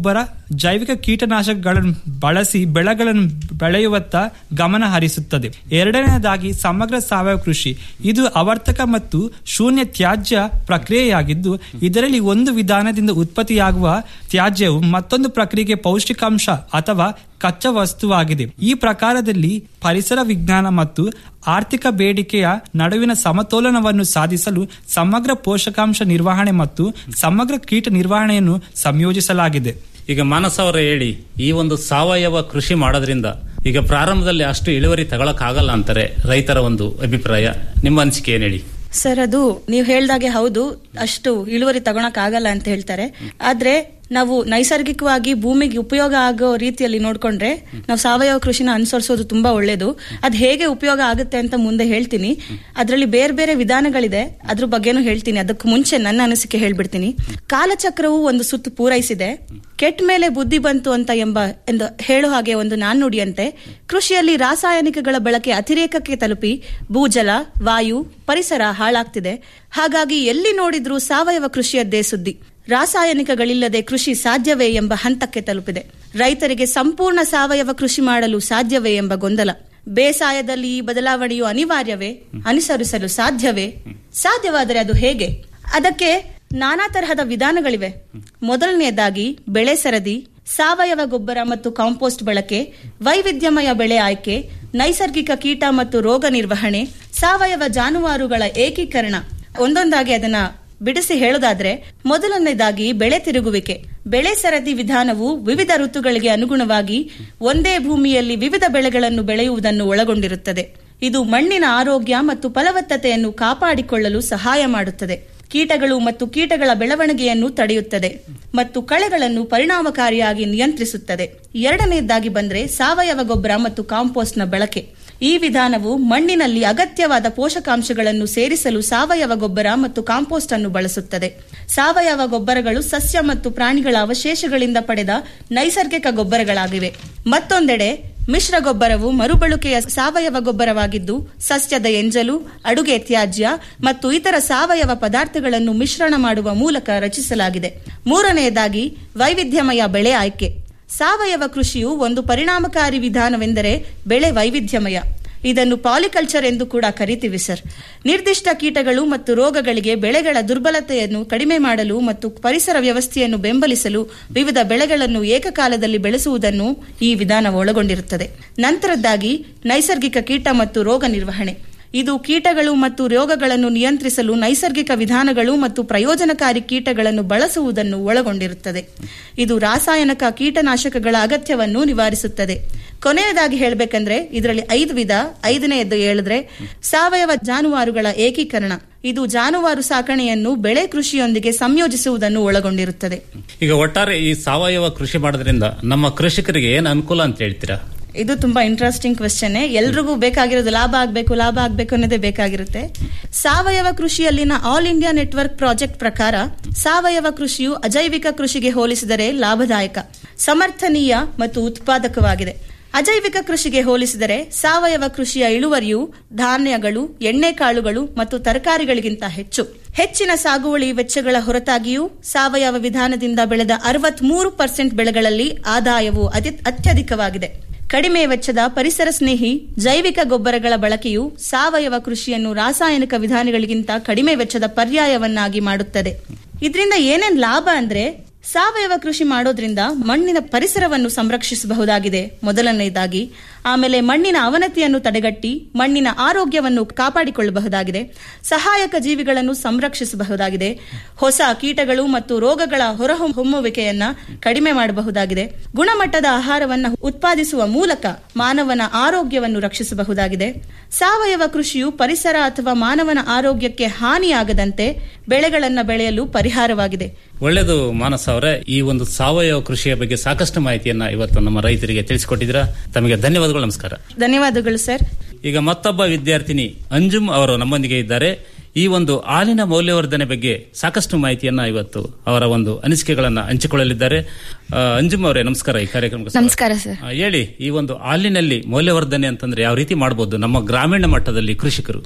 ಜೈವಿಕ ಕೀಟನಾಶಕಗಳನ್ನು ಬಳಸಿ ಬೆಳೆಗಳನ್ನು ಬೆಳೆಯುವತ್ತ ಗಮನ ಹರಿಸುತ್ತದೆ ಎರಡನೆಯದಾಗಿ ಸಮಗ್ರ ಸಾವಯವ ಕೃಷಿ ಇದು ಆವರ್ತಕ ಮತ್ತು ಶೂನ್ಯ ತ್ಯಾಜ್ಯ ಪ್ರಕ್ರಿಯೆಯಾಗಿದ್ದು ಇದರಲ್ಲಿ ಒಂದು ವಿಧಾನದಿಂದ ಉತ್ಪತ್ತಿಯಾಗುವ ತ್ಯಾಜ್ಯವು ಮತ್ತೊಂದು ಪ್ರಕ್ರಿಯೆಗೆ ಪೌಷ್ಟಿಕಾಂಶ ಅಥವಾ ಕಚ್ಚಾ ವಸ್ತುವಾಗಿದೆ ಈ ಪ್ರಕಾರದಲ್ಲಿ ಪರಿಸರ ವಿಜ್ಞಾನ ಮತ್ತು ಆರ್ಥಿಕ ಬೇಡಿಕೆಯ ನಡುವಿನ ಸಮತೋಲನವನ್ನು ಸಾಧಿಸಲು ಸಮಗ್ರ ಪೋಷಕಾಂಶ ನಿರ್ವಹಣೆ ಮತ್ತು ಸಮಗ್ರ ಕೀಟ ನಿರ್ವಹಣೆಯನ್ನು ಸಂಯೋಜಿಸಲಾಗಿದೆ ಈಗ ಮಾನಸ ಅವರೇ ಹೇಳಿ ಈ ಒಂದು ಸಾವಯವ ಕೃಷಿ ಮಾಡೋದ್ರಿಂದ ಈಗ ಪ್ರಾರಂಭದಲ್ಲಿ ಅಷ್ಟು ಇಳುವರಿ ತಗೊಳಕ್ ಅಂತಾರೆ ರೈತರ ಒಂದು ಅಭಿಪ್ರಾಯ ನಿಮ್ಮ ಅನಿಸಿಕೆ ಏನ್ ಹೇಳಿ ಸರ್ ಅದು ನೀವು ಹೇಳ್ದಾಗೆ ಹೌದು ಅಷ್ಟು ಇಳುವರಿ ತಗೊಳಕ್ ಆಗಲ್ಲ ಅಂತ ಹೇಳ್ತಾರೆ ಆದ್ರೆ ನಾವು ನೈಸರ್ಗಿಕವಾಗಿ ಭೂಮಿಗೆ ಉಪಯೋಗ ಆಗೋ ರೀತಿಯಲ್ಲಿ ನೋಡ್ಕೊಂಡ್ರೆ ನಾವು ಸಾವಯವ ಕೃಷಿನ ಅನುಸರಿಸೋದು ತುಂಬಾ ಒಳ್ಳೇದು ಅದ್ ಹೇಗೆ ಉಪಯೋಗ ಆಗುತ್ತೆ ಅಂತ ಮುಂದೆ ಹೇಳ್ತೀನಿ ಅದರಲ್ಲಿ ಬೇರೆ ಬೇರೆ ವಿಧಾನಗಳಿದೆ ಅದ್ರ ಬಗ್ಗೆನೂ ಹೇಳ್ತೀನಿ ಅದಕ್ಕೆ ಮುಂಚೆ ನನ್ನ ಅನಿಸಿಕೆ ಹೇಳ್ಬಿಡ್ತೀನಿ ಕಾಲಚಕ್ರವು ಒಂದು ಸುತ್ತು ಪೂರೈಸಿದೆ ಕೆಟ್ಟ ಮೇಲೆ ಬುದ್ಧಿ ಬಂತು ಅಂತ ಎಂಬ ಎಂದು ಹೇಳೋ ಹಾಗೆ ಒಂದು ನಾಣ್ಣುಡಿಯಂತೆ ಕೃಷಿಯಲ್ಲಿ ರಾಸಾಯನಿಕಗಳ ಬಳಕೆ ಅತಿರೇಕಕ್ಕೆ ತಲುಪಿ ಭೂಜಲ ವಾಯು ಪರಿಸರ ಹಾಳಾಗ್ತಿದೆ ಹಾಗಾಗಿ ಎಲ್ಲಿ ನೋಡಿದ್ರೂ ಸಾವಯವ ಕೃಷಿಯದ್ದೇ ಸುದ್ದಿ ರಾಸಾಯನಿಕಗಳಿಲ್ಲದೆ ಕೃಷಿ ಸಾಧ್ಯವೇ ಎಂಬ ಹಂತಕ್ಕೆ ತಲುಪಿದೆ ರೈತರಿಗೆ ಸಂಪೂರ್ಣ ಸಾವಯವ ಕೃಷಿ ಮಾಡಲು ಸಾಧ್ಯವೇ ಎಂಬ ಗೊಂದಲ ಬೇಸಾಯದಲ್ಲಿ ಈ ಬದಲಾವಣೆಯು ಅನಿವಾರ್ಯವೇ ಅನುಸರಿಸಲು ಸಾಧ್ಯವೇ ಸಾಧ್ಯವಾದರೆ ಅದು ಹೇಗೆ ಅದಕ್ಕೆ ನಾನಾ ತರಹದ ವಿಧಾನಗಳಿವೆ ಮೊದಲನೆಯದಾಗಿ ಬೆಳೆ ಸರದಿ ಸಾವಯವ ಗೊಬ್ಬರ ಮತ್ತು ಕಾಂಪೋಸ್ಟ್ ಬಳಕೆ ವೈವಿಧ್ಯಮಯ ಬೆಳೆ ಆಯ್ಕೆ ನೈಸರ್ಗಿಕ ಕೀಟ ಮತ್ತು ರೋಗ ನಿರ್ವಹಣೆ ಸಾವಯವ ಜಾನುವಾರುಗಳ ಏಕೀಕರಣ ಒಂದೊಂದಾಗಿ ಅದನ್ನ ಬಿಡಿಸಿ ಹೇಳೋದಾದ್ರೆ ಮೊದಲನೇದಾಗಿ ಬೆಳೆ ತಿರುಗುವಿಕೆ ಬೆಳೆ ಸರದಿ ವಿಧಾನವು ವಿವಿಧ ಋತುಗಳಿಗೆ ಅನುಗುಣವಾಗಿ ಒಂದೇ ಭೂಮಿಯಲ್ಲಿ ವಿವಿಧ ಬೆಳೆಗಳನ್ನು ಬೆಳೆಯುವುದನ್ನು ಒಳಗೊಂಡಿರುತ್ತದೆ ಇದು ಮಣ್ಣಿನ ಆರೋಗ್ಯ ಮತ್ತು ಫಲವತ್ತತೆಯನ್ನು ಕಾಪಾಡಿಕೊಳ್ಳಲು ಸಹಾಯ ಮಾಡುತ್ತದೆ ಕೀಟಗಳು ಮತ್ತು ಕೀಟಗಳ ಬೆಳವಣಿಗೆಯನ್ನು ತಡೆಯುತ್ತದೆ ಮತ್ತು ಕಳೆಗಳನ್ನು ಪರಿಣಾಮಕಾರಿಯಾಗಿ ನಿಯಂತ್ರಿಸುತ್ತದೆ ಎರಡನೆಯದಾಗಿ ಬಂದ್ರೆ ಸಾವಯವ ಗೊಬ್ಬರ ಮತ್ತು ಕಾಂಪೋಸ್ಟ್ನ ಬಳಕೆ ಈ ವಿಧಾನವು ಮಣ್ಣಿನಲ್ಲಿ ಅಗತ್ಯವಾದ ಪೋಷಕಾಂಶಗಳನ್ನು ಸೇರಿಸಲು ಸಾವಯವ ಗೊಬ್ಬರ ಮತ್ತು ಕಾಂಪೋಸ್ಟ್ ಅನ್ನು ಬಳಸುತ್ತದೆ ಸಾವಯವ ಗೊಬ್ಬರಗಳು ಸಸ್ಯ ಮತ್ತು ಪ್ರಾಣಿಗಳ ಅವಶೇಷಗಳಿಂದ ಪಡೆದ ನೈಸರ್ಗಿಕ ಗೊಬ್ಬರಗಳಾಗಿವೆ ಮತ್ತೊಂದೆಡೆ ಮಿಶ್ರ ಗೊಬ್ಬರವು ಮರುಬಳಕೆಯ ಸಾವಯವ ಗೊಬ್ಬರವಾಗಿದ್ದು ಸಸ್ಯದ ಎಂಜಲು ಅಡುಗೆ ತ್ಯಾಜ್ಯ ಮತ್ತು ಇತರ ಸಾವಯವ ಪದಾರ್ಥಗಳನ್ನು ಮಿಶ್ರಣ ಮಾಡುವ ಮೂಲಕ ರಚಿಸಲಾಗಿದೆ ಮೂರನೆಯದಾಗಿ ವೈವಿಧ್ಯಮಯ ಬೆಳೆ ಆಯ್ಕೆ ಸಾವಯವ ಕೃಷಿಯು ಒಂದು ಪರಿಣಾಮಕಾರಿ ವಿಧಾನವೆಂದರೆ ಬೆಳೆ ವೈವಿಧ್ಯಮಯ ಇದನ್ನು ಪಾಲಿಕಲ್ಚರ್ ಎಂದು ಕೂಡ ಕರಿತೀವಿ ಸರ್ ನಿರ್ದಿಷ್ಟ ಕೀಟಗಳು ಮತ್ತು ರೋಗಗಳಿಗೆ ಬೆಳೆಗಳ ದುರ್ಬಲತೆಯನ್ನು ಕಡಿಮೆ ಮಾಡಲು ಮತ್ತು ಪರಿಸರ ವ್ಯವಸ್ಥೆಯನ್ನು ಬೆಂಬಲಿಸಲು ವಿವಿಧ ಬೆಳೆಗಳನ್ನು ಏಕಕಾಲದಲ್ಲಿ ಬೆಳೆಸುವುದನ್ನು ಈ ವಿಧಾನ ಒಳಗೊಂಡಿರುತ್ತದೆ ನಂತರದ್ದಾಗಿ ನೈಸರ್ಗಿಕ ಕೀಟ ಮತ್ತು ರೋಗ ನಿರ್ವಹಣೆ ಇದು ಕೀಟಗಳು ಮತ್ತು ರೋಗಗಳನ್ನು ನಿಯಂತ್ರಿಸಲು ನೈಸರ್ಗಿಕ ವಿಧಾನಗಳು ಮತ್ತು ಪ್ರಯೋಜನಕಾರಿ ಕೀಟಗಳನ್ನು ಬಳಸುವುದನ್ನು ಒಳಗೊಂಡಿರುತ್ತದೆ ಇದು ರಾಸಾಯನಿಕ ಕೀಟನಾಶಕಗಳ ಅಗತ್ಯವನ್ನು ನಿವಾರಿಸುತ್ತದೆ ಕೊನೆಯದಾಗಿ ಹೇಳಬೇಕಂದ್ರೆ ಇದರಲ್ಲಿ ಐದು ವಿಧ ಐದನೆಯದ್ದು ಹೇಳಿದ್ರೆ ಸಾವಯವ ಜಾನುವಾರುಗಳ ಏಕೀಕರಣ ಇದು ಜಾನುವಾರು ಸಾಕಣೆಯನ್ನು ಬೆಳೆ ಕೃಷಿಯೊಂದಿಗೆ ಸಂಯೋಜಿಸುವುದನ್ನು ಒಳಗೊಂಡಿರುತ್ತದೆ ಈಗ ಒಟ್ಟಾರೆ ಈ ಸಾವಯವ ಕೃಷಿ ಮಾಡೋದ್ರಿಂದ ನಮ್ಮ ಕೃಷಿಕರಿಗೆ ಏನ್ ಅನುಕೂಲ ಅಂತ ಹೇಳ್ತೀರಾ ಇದು ತುಂಬಾ ಇಂಟ್ರೆಸ್ಟಿಂಗ್ ಕ್ವೆಶ್ಚನ್ ಎಲ್ರಿಗೂ ಬೇಕಾಗಿರೋದು ಲಾಭ ಆಗ್ಬೇಕು ಲಾಭ ಆಗ್ಬೇಕು ಅನ್ನೋದೇ ಬೇಕಾಗಿರುತ್ತೆ ಸಾವಯವ ಕೃಷಿಯಲ್ಲಿನ ಆಲ್ ಇಂಡಿಯಾ ನೆಟ್ವರ್ಕ್ ಪ್ರಾಜೆಕ್ಟ್ ಪ್ರಕಾರ ಸಾವಯವ ಕೃಷಿಯು ಅಜೈವಿಕ ಕೃಷಿಗೆ ಹೋಲಿಸಿದರೆ ಲಾಭದಾಯಕ ಸಮರ್ಥನೀಯ ಮತ್ತು ಉತ್ಪಾದಕವಾಗಿದೆ ಅಜೈವಿಕ ಕೃಷಿಗೆ ಹೋಲಿಸಿದರೆ ಸಾವಯವ ಕೃಷಿಯ ಇಳುವರಿಯು ಧಾನ್ಯಗಳು ಎಣ್ಣೆಕಾಳುಗಳು ಮತ್ತು ತರಕಾರಿಗಳಿಗಿಂತ ಹೆಚ್ಚು ಹೆಚ್ಚಿನ ಸಾಗುವಳಿ ವೆಚ್ಚಗಳ ಹೊರತಾಗಿಯೂ ಸಾವಯವ ವಿಧಾನದಿಂದ ಬೆಳೆದ ಅರವತ್ಮೂರು ಪರ್ಸೆಂಟ್ ಬೆಳೆಗಳಲ್ಲಿ ಆದಾಯವು ಅತಿ- ಅತ್ಯಧಿಕವಾಗಿದೆ ಕಡಿಮೆ ವೆಚ್ಚದ ಪರಿಸರ ಸ್ನೇಹಿ ಜೈವಿಕ ಗೊಬ್ಬರಗಳ ಬಳಕೆಯು ಸಾವಯವ ಕೃಷಿಯನ್ನು ರಾಸಾಯನಿಕ ವಿಧಾನಗಳಿಗಿಂತ ಕಡಿಮೆ ವೆಚ್ಚದ ಪರ್ಯಾಯವನ್ನಾಗಿ ಮಾಡುತ್ತದೆ ಇದರಿಂದ ಏನೇನ್ ಲಾಭ ಅಂದ್ರೆ ಸಾವಯವ ಕೃಷಿ ಮಾಡೋದ್ರಿಂದ ಮಣ್ಣಿನ ಪರಿಸರವನ್ನು ಸಂರಕ್ಷಿಸಬಹುದಾಗಿದೆ ಮೊದಲನೆಯದಾಗಿ ಆಮೇಲೆ ಮಣ್ಣಿನ ಅವನತಿಯನ್ನು ತಡೆಗಟ್ಟಿ ಮಣ್ಣಿನ ಆರೋಗ್ಯವನ್ನು ಕಾಪಾಡಿಕೊಳ್ಳಬಹುದಾಗಿದೆ ಸಹಾಯಕ ಜೀವಿಗಳನ್ನು ಸಂರಕ್ಷಿಸಬಹುದಾಗಿದೆ ಹೊಸ ಕೀಟಗಳು ಮತ್ತು ರೋಗಗಳ ಹೊರಹೊಮ್ಮುವಿಕೆಯನ್ನ ಕಡಿಮೆ ಮಾಡಬಹುದಾಗಿದೆ ಗುಣಮಟ್ಟದ ಆಹಾರವನ್ನು ಉತ್ಪಾದಿಸುವ ಮೂಲಕ ಮಾನವನ ಆರೋಗ್ಯವನ್ನು ರಕ್ಷಿಸಬಹುದಾಗಿದೆ ಸಾವಯವ ಕೃಷಿಯು ಪರಿಸರ ಅಥವಾ ಮಾನವನ ಆರೋಗ್ಯಕ್ಕೆ ಹಾನಿಯಾಗದಂತೆ ಬೆಳೆಗಳನ್ನು ಬೆಳೆಯಲು ಪರಿಹಾರವಾಗಿದೆ ಒಳ್ಳೆಯದು ಮಾನಸ ಅವರೇ ಈ ಒಂದು ಸಾವಯವ ಕೃಷಿಯ ಬಗ್ಗೆ ಸಾಕಷ್ಟು ಮಾಹಿತಿಯನ್ನ ಇವತ್ತು ನಮ್ಮ ರೈತರಿಗೆ ತಿಳಿಸಿಕೊಟ್ಟಿದ್ದೀರಾ ತಮಗೆ ಧನ್ಯವಾದಗಳು ನಮಸ್ಕಾರ ಧನ್ಯವಾದಗಳು ಸರ್ ಈಗ ಮತ್ತೊಬ್ಬ ವಿದ್ಯಾರ್ಥಿನಿ ಅಂಜುಮ್ ಅವರು ನಮ್ಮೊಂದಿಗೆ ಇದ್ದಾರೆ ಈ ಒಂದು ಹಾಲಿನ ಮೌಲ್ಯವರ್ಧನೆ ಬಗ್ಗೆ ಸಾಕಷ್ಟು ಮಾಹಿತಿಯನ್ನ ಇವತ್ತು ಅವರ ಒಂದು ಅನಿಸಿಕೆಗಳನ್ನ ಹಂಚಿಕೊಳ್ಳಲಿದ್ದಾರೆ ಆ, ಅಂಜುಮ್ ಅವರೇ ನಮಸ್ಕಾರ ಈ ಕಾರ್ಯಕ್ರಮಕ್ಕೆ ಸ್ವಾಗತ. ನಮಸ್ಕಾರ ಸರ್ ಆ, ಹೇಳಿ ಈ ಒಂದು ಹಾಲಿನಲ್ಲಿ ಮೌಲ್ಯವರ್ಧನೆ ಅಂತಂದ್ರೆ ಯಾವ ರೀತಿ ಮಾಡಬಹುದು ನಮ್ಮ ಗ್ರಾಮೀಣ ಮಟ್ಟದಲ್ಲಿ ಕೃಷಿಕರು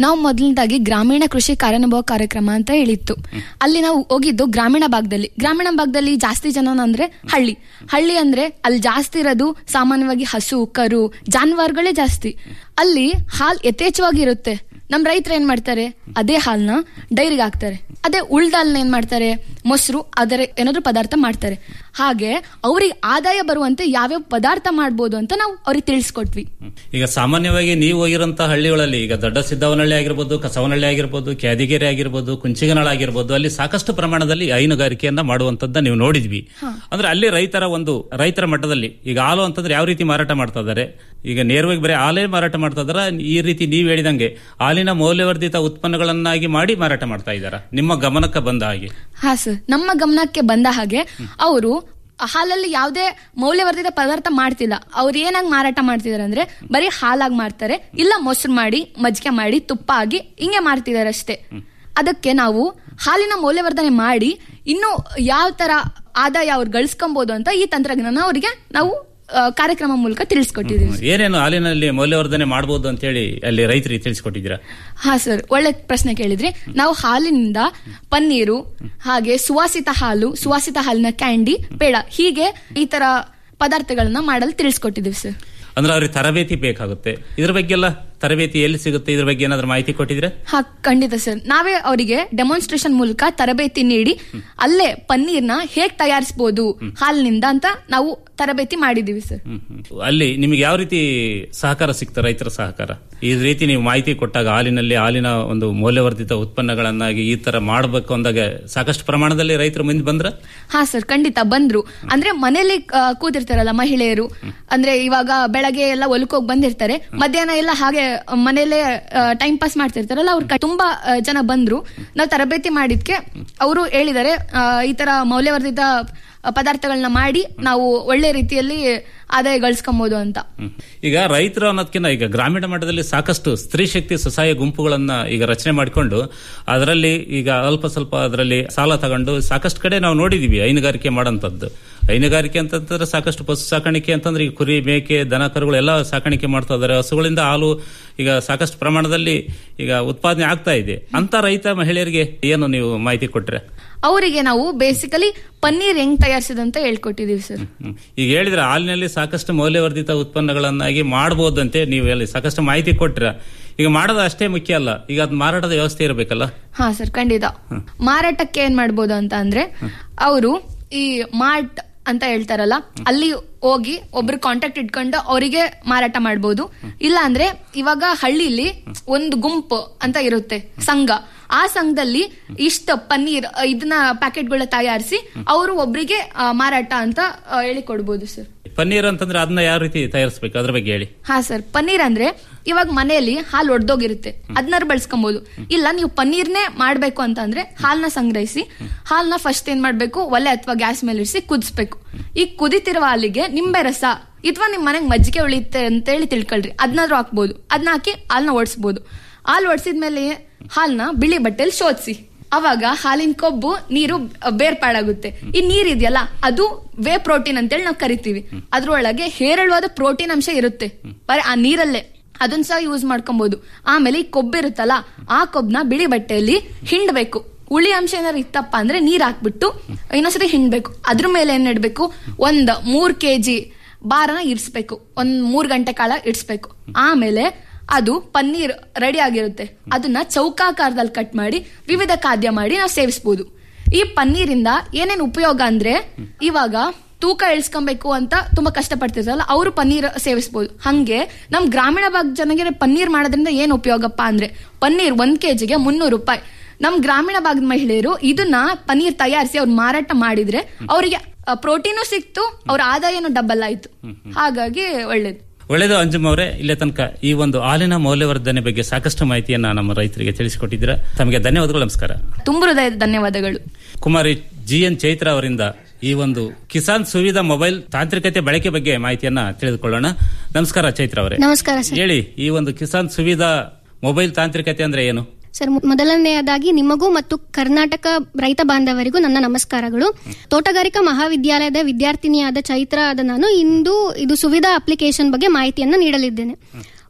ನಾವು ಮೊದಲನೇದಾಗಿ ಗ್ರಾಮೀಣ ಕೃಷಿ ಕಾರ್ಯಾನುಭವ ಕಾರ್ಯಕ್ರಮ ಅಂತ ಹೇಳಿತ್ತು ಅಲ್ಲಿ ನಾವು ಹೋಗಿದ್ದು ಗ್ರಾಮೀಣ ಭಾಗದಲ್ಲಿ ಗ್ರಾಮೀಣ ಭಾಗದಲ್ಲಿ ಜಾಸ್ತಿ ಜನ ಅಂದ್ರೆ ಹಳ್ಳಿ ಹಳ್ಳಿ ಅಂದ್ರೆ ಅಲ್ಲಿ ಜಾಸ್ತಿ ಇರೋದು ಸಾಮಾನ್ಯವಾಗಿ ಹಸು ಕರು ಜಾನುವಾರುಗಳೇ ಜಾಸ್ತಿ ಅಲ್ಲಿ ಹಾಲ್ ಯಥೇಚ್ಛವಾಗಿ ಇರುತ್ತೆ ನಮ್ ರೈತರು ಏನ್ ಮಾಡ್ತಾರೆ ಅದೇ ಹಾಲ್ನ ಡೈರಿಗೆ ಹಾಕ್ತಾರೆ ಅದೇ ಉಳ್ದಾಲ್ನ ಏನ್ ಮಾಡ್ತಾರೆ ಮೊಸರು ಅದರ ಏನಾದ್ರು ಪದಾರ್ಥ ಮಾಡ್ತಾರೆ ಹಾಗೆ ಅವ್ರಿಗೆ ಆದಾಯ ಬರುವಂತೆ ಯಾವ್ಯಾವ ಪದಾರ್ಥ ಮಾಡ್ಬೋದು ಅಂತ ನಾವು ಅವ್ರಿಗೆ ತಿಳಿಸ್ಕೊಟ್ವಿ ಈಗ ಸಾಮಾನ್ಯವಾಗಿ ನೀವು ಹೋಗಿರೋಂತ ಹಳ್ಳಿಗಳಲ್ಲಿ ಈಗ ದೊಡ್ಡ ಸಿದ್ದವನಹಳ್ಳಿ ಆಗಿರ್ಬೋದು ಕಸವನಹಳ್ಳಿ ಆಗಿರ್ಬೋದು ಕ್ಯಾದಿಗೆರೆ ಆಗಿರ್ಬೋದು ಕುಂಚಿಗನಾಳ ಆಗಿರ್ಬೋದು ಅಲ್ಲಿ ಸಾಕಷ್ಟು ಪ್ರಮಾಣದಲ್ಲಿ ಹೈನುಗಾರಿಕೆಯನ್ನ ಮಾಡುವಂತದ್ದ ನೀವು ನೋಡಿದ್ವಿ ಅಂದ್ರೆ ಅಲ್ಲಿ ರೈತರ ಒಂದು ರೈತರ ಮಟ್ಟದಲ್ಲಿ ಈಗ ಹಾಲು ಅಂತಂದ್ರೆ ಯಾವ ರೀತಿ ಮಾರಾಟ ಮಾಡ್ತಾ ಇದ್ದಾರೆ ಈಗ ನೇರವಾಗಿ ಬರೀ ಹಾಲೇ ಮಾರಾಟ ಮಾಡ್ತಾ ಇದಾರ ಈ ರೀತಿ ನೀವು ಹೇಳಿದಂಗೆ ಹಾಲಿನ ಮೌಲ್ಯವರ್ಧಿತ ಉತ್ಪನ್ನಗಳನ್ನಾಗಿ ಮಾಡಿ ಮಾರಾಟ ಮಾಡ್ತಾ ಇದ್ದಾರಾ ನಿಮ್ಮ ಗಮನಕ್ಕೆ ಬಂದ ಹಾಗೆ ಹಾ ಸರ್ ನಮ್ಮ ಗಮನಕ್ಕೆ ಬಂದ ಹಾಗೆ ಅವರು ಹಾಲಲ್ಲಿ ಯಾವುದೇ ಮೌಲ್ಯವರ್ಧಿತ ಪದಾರ್ಥ ಮಾಡ್ತಿಲ್ಲ ಅವ್ರು ಏನಾಗಿ ಮಾರಾಟ ಮಾಡ್ತಿದಾರೆ ಅಂದ್ರೆ ಬರೀ ಹಾಲಾಗಿ ಮಾಡ್ತಾರೆ ಇಲ್ಲ ಮೊಸರು ಮಾಡಿ ಮಜ್ಜಿಗೆ ಮಾಡಿ ತುಪ್ಪ ಆಗಿ ಹಿಂಗೆ ಮಾಡ್ತಿದಾರೆ ಅಷ್ಟೇ ಅದಕ್ಕೆ ನಾವು ಹಾಲಿನ ಮೌಲ್ಯವರ್ಧನೆ ಮಾಡಿ ಇನ್ನು ಯಾವ ತರ ಆದಾಯ ಅವ್ರು ಗಳಿಸ್ಕೊಬಹುದು ಅಂತ ಈ ತಂತ್ರಜ್ಞಾನ ಅವರಿಗೆ ನಾವು ಆ, ಕಾರ್ಯಕ್ರಮ ಮೂಲಕ ತಿಳಿಸ್ಕೊಟ್ಟಿದ್ದೀವಿ ಏನೇನು ಹಾಲಿನಲ್ಲಿ ಮೌಲ್ಯವರ್ಧನೆ ಮಾಡಬಹುದು ಅಂತ ಹೇಳಿ ಅಲ್ಲಿ ರೈತರಿಗೆ ತಿಳಿಸ್ಕೊಟ್ಟಿದ್ದೀರಾ ಹಾ ಸರ್ ಒಳ್ಳೆ ಪ್ರಶ್ನೆ ಕೇಳಿದ್ರಿ ನಾವು ಹಾಲಿನಿಂದ ಪನ್ನೀರು ಹಾಗೆ ಸುವಾಸಿತ ಹಾಲು ಸುವಾಸಿತ ಹಾಲಿನ ಕ್ಯಾಂಡಿ ಪೇಡ ಹೀಗೆ ಈ ತರ ಪದಾರ್ಥಗಳನ್ನ ಮಾಡಲು ತಿಳಿಸ್ಕೊಟ್ಟಿದ್ದೀವಿ ಸರ್ ಅಂದ್ರೆ ಅವ್ರಿಗೆ ತರಬೇತಿ ಬೇಕಾಗುತ್ತೆ ಇದ್ರ ಬಗ್ಗೆ ಎಲ್ಲ ತರಬೇತಿ ಎಲ್ಲಿ ಸಿಗುತ್ತೆ ಇದ್ರ ಬಗ್ಗೆ ಏನಾದ್ರು ಮಾಹಿತಿ ಕೊಟ್ಟಿದ್ರೆ ಹಾ ಖಂಡಿತ ಸರ್ ನಾವೇ ಅವರಿಗೆ ಡೆಮಾನ್ಸ್ಟ್ರೇಷನ್ ಮೂಲಕ ತರಬೇತಿ ನೀಡಿ ಅಲ್ಲೇ ಪನ್ನೀರ್ನ ಹೇಗ್ ತಯಾರಿಸಬಹುದು ಹಾಲಿನಿಂದ ಅಂತ ನಾವು ತರಬೇತಿ ಮಾಡಿದೀವಿ ಸರ್ ಅಲ್ಲಿ ನಿಮಗೆ ಯಾವ ರೀತಿ ಸಹಕಾರ ಸಿಗ್ತ ರೈತರ ಸಹಕಾರ ಈ ರೀತಿ ನೀವು ಮಾಹಿತಿ ಕೊಟ್ಟಾಗ ಹಾಲಿನಲ್ಲಿ ಹಾಲಿನ ಒಂದು ಮೌಲ್ಯವರ್ಧಿತ ಉತ್ಪನ್ನಗಳನ್ನಾಗಿ ಈ ತರ ಮಾಡಬೇಕು ಅಂದಾಗ ಸಾಕಷ್ಟು ಪ್ರಮಾಣದಲ್ಲಿ ರೈತರು ಮುಂದೆ ಬಂದ್ರ ಹಾ ಸರ್ ಖಂಡಿತ ಬಂದ್ರು ಅಂದ್ರೆ ಮನೇಲಿ ಆ, ಕೂತಿರ್ತಾರಲ್ಲ ಮಹಿಳೆಯರು ಅಂದ್ರೆ ಇವಾಗ ಬೆಳಗ್ಗೆ ಎಲ್ಲ ಹೊಲಕ್ಕೆ ಹೋಗಿ ಬಂದಿರ್ತಾರೆ ಮಧ್ಯಾಹ್ನ ಎಲ್ಲ ಹಾಗೆ ಮನೇಲೆ ಟೈಮ್ ಪಾಸ್ ಮಾಡ್ತಿರ್ತಾರಲ್ಲ ಅವ್ರ ತುಂಬಾ ಆ, ಜನ ಬಂದ್ರು ನಾವು ತರಬೇತಿ ಮಾಡಿದ್ಕೆ ಅವರು ಹೇಳಿದ್ದಾರೆ ಆ, ಈ ತರ ಮೌಲ್ಯವರ್ಧಿತ ಪದಾರ್ಥಗಳನ್ನ ಮಾಡಿ ನಾವು ಒಳ್ಳೆ ರೀತಿಯಲ್ಲಿ ಆದಾಯ ಗಳಿಸ್ಕೊಬಹುದು ಅಂತ ಈಗ ರೈತರು ಅನ್ನೋದಕ್ಕಿಂತ ಈಗ ಗ್ರಾಮೀಣ ಮಟ್ಟದಲ್ಲಿ ಸಾಕಷ್ಟು ಸ್ತ್ರೀ ಶಕ್ತಿ ಸ್ವಸಹಾಯ ಗುಂಪುಗಳನ್ನ ಈಗ ರಚನೆ ಮಾಡಿಕೊಂಡು ಅದರಲ್ಲಿ ಈಗ ಅಲ್ಪ ಸ್ವಲ್ಪ ಅದರಲ್ಲಿ ಸಾಲ ತಗೊಂಡು ಸಾಕಷ್ಟು ಕಡೆ ನಾವು ನೋಡಿದೀವಿ ಹೈನುಗಾರಿಕೆ ಮಾಡೋಂಥದ್ದು ಹೈನುಗಾರಿಕೆ ಅಂತಂದ್ರೆ ಸಾಕಷ್ಟು ಪಶು ಸಾಕಾಣಿಕೆ ಅಂತಂದ್ರೆ ಈಗ ಕುರಿ ಮೇಕೆ ದನ ಕರುಗಳು ಎಲ್ಲ ಸಾಕಾಣಿಕೆ ಮಾಡ್ತಾ ಇದಾರೆ ಹಸುಗಳಿಂದ ಹಾಲು ಈಗ ಸಾಕಷ್ಟು ಪ್ರಮಾಣದಲ್ಲಿ ಈಗ ಉತ್ಪಾದನೆ ಆಗ್ತಾ ಇದೆ ಅಂತ ರೈತ ಮಹಿಳೆಯರಿಗೆ ಏನು ನೀವು ಮಾಹಿತಿ ಕೊಟ್ರೆ ಅವರಿಗೆ ನಾವು ಬೇಸಿಕಲಿ ಪನ್ನೀರ್ ಹೆಂಗ್ ತಯಾರಿಸಿದಂತ ಹೇಳ್ಕೊಟ್ಟಿದೀವಿ ಸರ್ ಹ್ಮ್. ಈಗ ಹೇಳಿದ್ರೆ ಹಾಲಿನಲ್ಲಿ ಸಾಕಷ್ಟು ಮೌಲ್ಯವರ್ಧಿತ ಉತ್ಪನ್ನಗಳನ್ನಾಗಿ ಮಾಡಬಹುದಂತೆ ನೀವು ಅಲ್ಲಿ ಸಾಕಷ್ಟು ಮಾಹಿತಿ ಕೊಟ್ರ ಈಗ ಮಾಡೋದು ಅಷ್ಟೇ ಮುಖ್ಯ ಅಲ್ಲ ಈಗ ಅದ್ ಮಾರಾಟದ ವ್ಯವಸ್ಥೆ ಇರಬೇಕಲ್ಲ ಹಾ ಸರ್ ಖಂಡಿತ ಮಾರಾಟಕ್ಕೆ ಏನ್ ಮಾಡ್ಬೋದು ಅಂತ ಅಂದ್ರೆ ಅವರು ಈ ಮಾರ್ಟ್ ಅಂತ ಹೇಳ್ತಾರಲ್ಲ ಅಲ್ಲಿ ಹೋಗಿ ಒಬ್ರು ಕಾಂಟ್ಯಾಕ್ಟ್ ಇಟ್ಕೊಂಡು ಅವರಿಗೆ ಮಾರಾಟ ಮಾಡ್ಬೋದು ಇಲ್ಲ ಅಂದ್ರೆ ಇವಾಗ ಹಳ್ಳಿಲಿ ಒಂದು ಗುಂಪು ಅಂತ ಇರುತ್ತೆ ಸಂಘ ಆ ಸಂಘದಲ್ಲಿ ಇಷ್ಟ ಪನ್ನೀರ್ ಅ, ಇದನ್ನ ಪ್ಯಾಕೆಟ್ಗಳ ತಯಾರಿಸಿ ಅವರು ಒಬ್ರಿಗೆ ಆ, ಮಾರಾಟ ಅಂತ ಆ, ಹೇಳಿ ಕೊಡ್ಬೋದು ಸರ್ ಪನ್ನೀರ್ ಅಂತಂದ್ರೆ ಅದನ್ನ ಯಾವ ರೀತಿ ತಯಾರಿಸಬೇಕು ಅದ್ರ ಬಗ್ಗೆ ಹೇಳಿ ಹಾ ಸರ್ ಪನ್ನೀರ್ ಅಂದ್ರೆ ಇವಾಗ ಮನೆಯಲ್ಲಿ ಹಾಲು ಒಡ್ದೋಗಿರುತ್ತೆ ಅದನ್ನಾರು ಬಳಸ್ಕೊಬಹುದು ಇಲ್ಲ ನೀವು ಪನ್ನೀರ್ನೇ ಮಾಡ್ಬೇಕು ಅಂತ ಅಂದ್ರೆ ಹಾಲ್ನ ಸಂಗ್ರಹಿಸಿ ಹಾಲ್ನ ಫಸ್ಟ್ ಏನ್ ಮಾಡ್ಬೇಕು ಒಲೆ ಅಥವಾ ಗ್ಯಾಸ್ ಮೇಲೆ ಇರಿಸಿ ಕುದಿಸ್ಬೇಕು ಈ ಕುದಿತಿರುವ ಹಾಲಿಗೆ ನಿಂಬೆ ರಸ ಅಥವಾ ನಿಮ್ ಮನೆಗ್ ಮಜ್ಜಿಗೆ ಉಳಿಯುತ್ತೆ ಅಂತ ಹೇಳಿ ತಿಳ್ಕೊಳ್ರಿ ಅದನ್ನಾದ್ರೂ ಹಾಕ್ಬೋದು ಅದನ್ನ ಹಾಕಿ ಹಾಲ್ನ ಓಡಿಸ್ಬೋದು ಹಾಲು ಓಡಿಸಿದ್ಮೇಲೆ ಹಾಲ್ನ ಬಿಳಿ ಬಟ್ಟೆಲಿ ಶೋಧಿಸಿ ಅವಾಗ ಹಾಲಿನ ಕೊಬ್ಬು ನೀರು ಬೇರ್ಪಾಡಾಗುತ್ತೆ ಈ ನೀರ್ ಇದೆಯಲ್ಲ ಅದು ವೇ ಪ್ರೋಟೀನ್ ಅಂತೇಳಿ ನಾವು ಕರಿತೀವಿ ಅದ್ರೊಳಗೆ ಹೇರಳವಾದ ಪ್ರೋಟೀನ್ ಅಂಶ ಇರುತ್ತೆ ಬರೀ ಆ ನೀರಲ್ಲೇ ಅದನ್ನ ಸಹ ಯೂಸ್ ಮಾಡ್ಕೊಬಹುದು ಆಮೇಲೆ ಈ ಕೊಬ್ಬಿರುತ್ತಲ್ಲ ಆ ಕೊಬ್ಬನ ಬಿಳಿ ಬಟ್ಟೆಯಲ್ಲಿ ಹಿಂಡ್ಬೇಕು ಹುಳಿ ಅಂಶ ಏನಾರು ಇತ್ತಪ್ಪ ಅಂದ್ರೆ ನೀರ್ ಹಾಕ್ಬಿಟ್ಟು ಇನ್ನೊಂದ್ಸರಿ ಹಿಂಡ್ಬೇಕು ಅದ್ರ ಮೇಲೆ ಏನ್ ಇಡ್ಬೇಕು ಒಂದ್ ಮೂರ್ ಕೆಜಿ ಬಾರನ ಇಡ್ಸ್ಬೇಕು ಒಂದ್ ಮೂರ್ ಗಂಟೆ ಕಾಲ ಇಡ್ಸ್ಬೇಕು ಆಮೇಲೆ ಅದು ಪನ್ನೀರ್ ರೆಡಿ ಆಗಿರುತ್ತೆ ಅದನ್ನ ಚೌಕಾಕಾರದಲ್ಲಿ ಕಟ್ ಮಾಡಿ ವಿವಿಧ ಖಾದ್ಯ ಮಾಡಿ ನಾವು ಸೇವಿಸಬಹುದು ಈ ಪನ್ನೀರಿಂದ ಏನೇನ್ ಉಪಯೋಗ ಅಂದ್ರೆ ಇವಾಗ ತೂಕ ಇಳಿಸ್ಕೊಬೇಕು ಅಂತ ತುಂಬಾ ಕಷ್ಟಪಡ್ತಿರ್ತಾರಲ್ಲ ಅವರು ಪನ್ನೀರ್ ಸೇವಿಸಬಹುದು ಹಂಗೆ ನಮ್ ಗ್ರಾಮೀಣ ಭಾಗ ಜನರಿಗೆ ಪನ್ನೀರ್ ಮಾಡೋದ್ರಿಂದ ಏನ್ ಉಪಯೋಗಪ್ಪ ಅಂದ್ರೆ ಪನ್ನೀರ್ ಒಂದ್ ಕೆಜಿಗೆ ಮುನ್ನೂರು ರೂಪಾಯಿ ನಮ್ ಗ್ರಾಮೀಣ ಭಾಗದ ಮಹಿಳೆಯರು ಇದನ್ನ ಪನ್ನೀರ್ ತಯಾರಿಸಿ ಅವ್ರು ಮಾರಾಟ ಮಾಡಿದ್ರೆ ಅವರಿಗೆ ಪ್ರೋಟೀನು ಸಿಕ್ತು ಅವ್ರ ಆದಾಯನೂ ಡಬಲ್ ಆಯ್ತು ಹಾಗಾಗಿ ಒಳ್ಳೇದು ಒಳ್ಳೇದು ಅಂಜುಮ್ ಅವರೇ ಇಲ್ಲೇ ತನಕ ಈ ಒಂದು ಹಾಲಿನ ಮೌಲ್ಯವರ್ಧನೆ ಬಗ್ಗೆ ಸಾಕಷ್ಟು ಮಾಹಿತಿಯನ್ನ ನಮ್ಮ ರೈತರಿಗೆ ತಿಳಿಸಿಕೊಟ್ಟಿದ್ದೀರಾ ತಮಗೆ ಧನ್ಯವಾದಗಳು ನಮಸ್ಕಾರ ತುಂಬ ಹೃದಯದ ಧನ್ಯವಾದಗಳು ಕುಮಾರಿ ಜಿ ಎನ್ ಚೈತ್ರ ಅವರಿಂದ ಈ ಒಂದು ಕಿಸಾನ್ ಸುವಿಧಾ ಮೊಬೈಲ್ ತಾಂತ್ರಿಕತೆ ಬಳಕೆ ಬಗ್ಗೆ ಮಾಹಿತಿಯನ್ನ ತಿಳಿದುಕೊಳ್ಳೋಣ ನಮಸ್ಕಾರ ಚೈತ್ರ ಅವರೇ ನಮಸ್ಕಾರ ಸರ್. ಹೇಳಿ ಈ ಒಂದು ಕಿಸಾನ್ ಸುವಿಧಾ ಮೊಬೈಲ್ ತಾಂತ್ರಿಕತೆ ಅಂದ್ರೆ ಏನು ಸರ್ ಮೊ- ಮೊದಲನೆಯದಾಗಿ ನಿಮಗೂ ಮತ್ತು ಕರ್ನಾಟಕ ರೈತ ಬಾಂಧವರಿಗೂ ನನ್ನ ನಮಸ್ಕಾರಗಳು ತೋಟಗಾರಿಕಾ ಮಹಾವಿದ್ಯಾಲಯದ ವಿದ್ಯಾರ್ಥಿನಿಯಾದ ಚೈತ್ರ ಆದ ನಾನು ಇಂದು ಇದು ಸುವಿಧಾ ಅಪ್ಲಿಕೇಶನ್ ಬಗ್ಗೆ ಮಾಹಿತಿಯನ್ನು ನೀಡಲಿದ್ದೇನೆ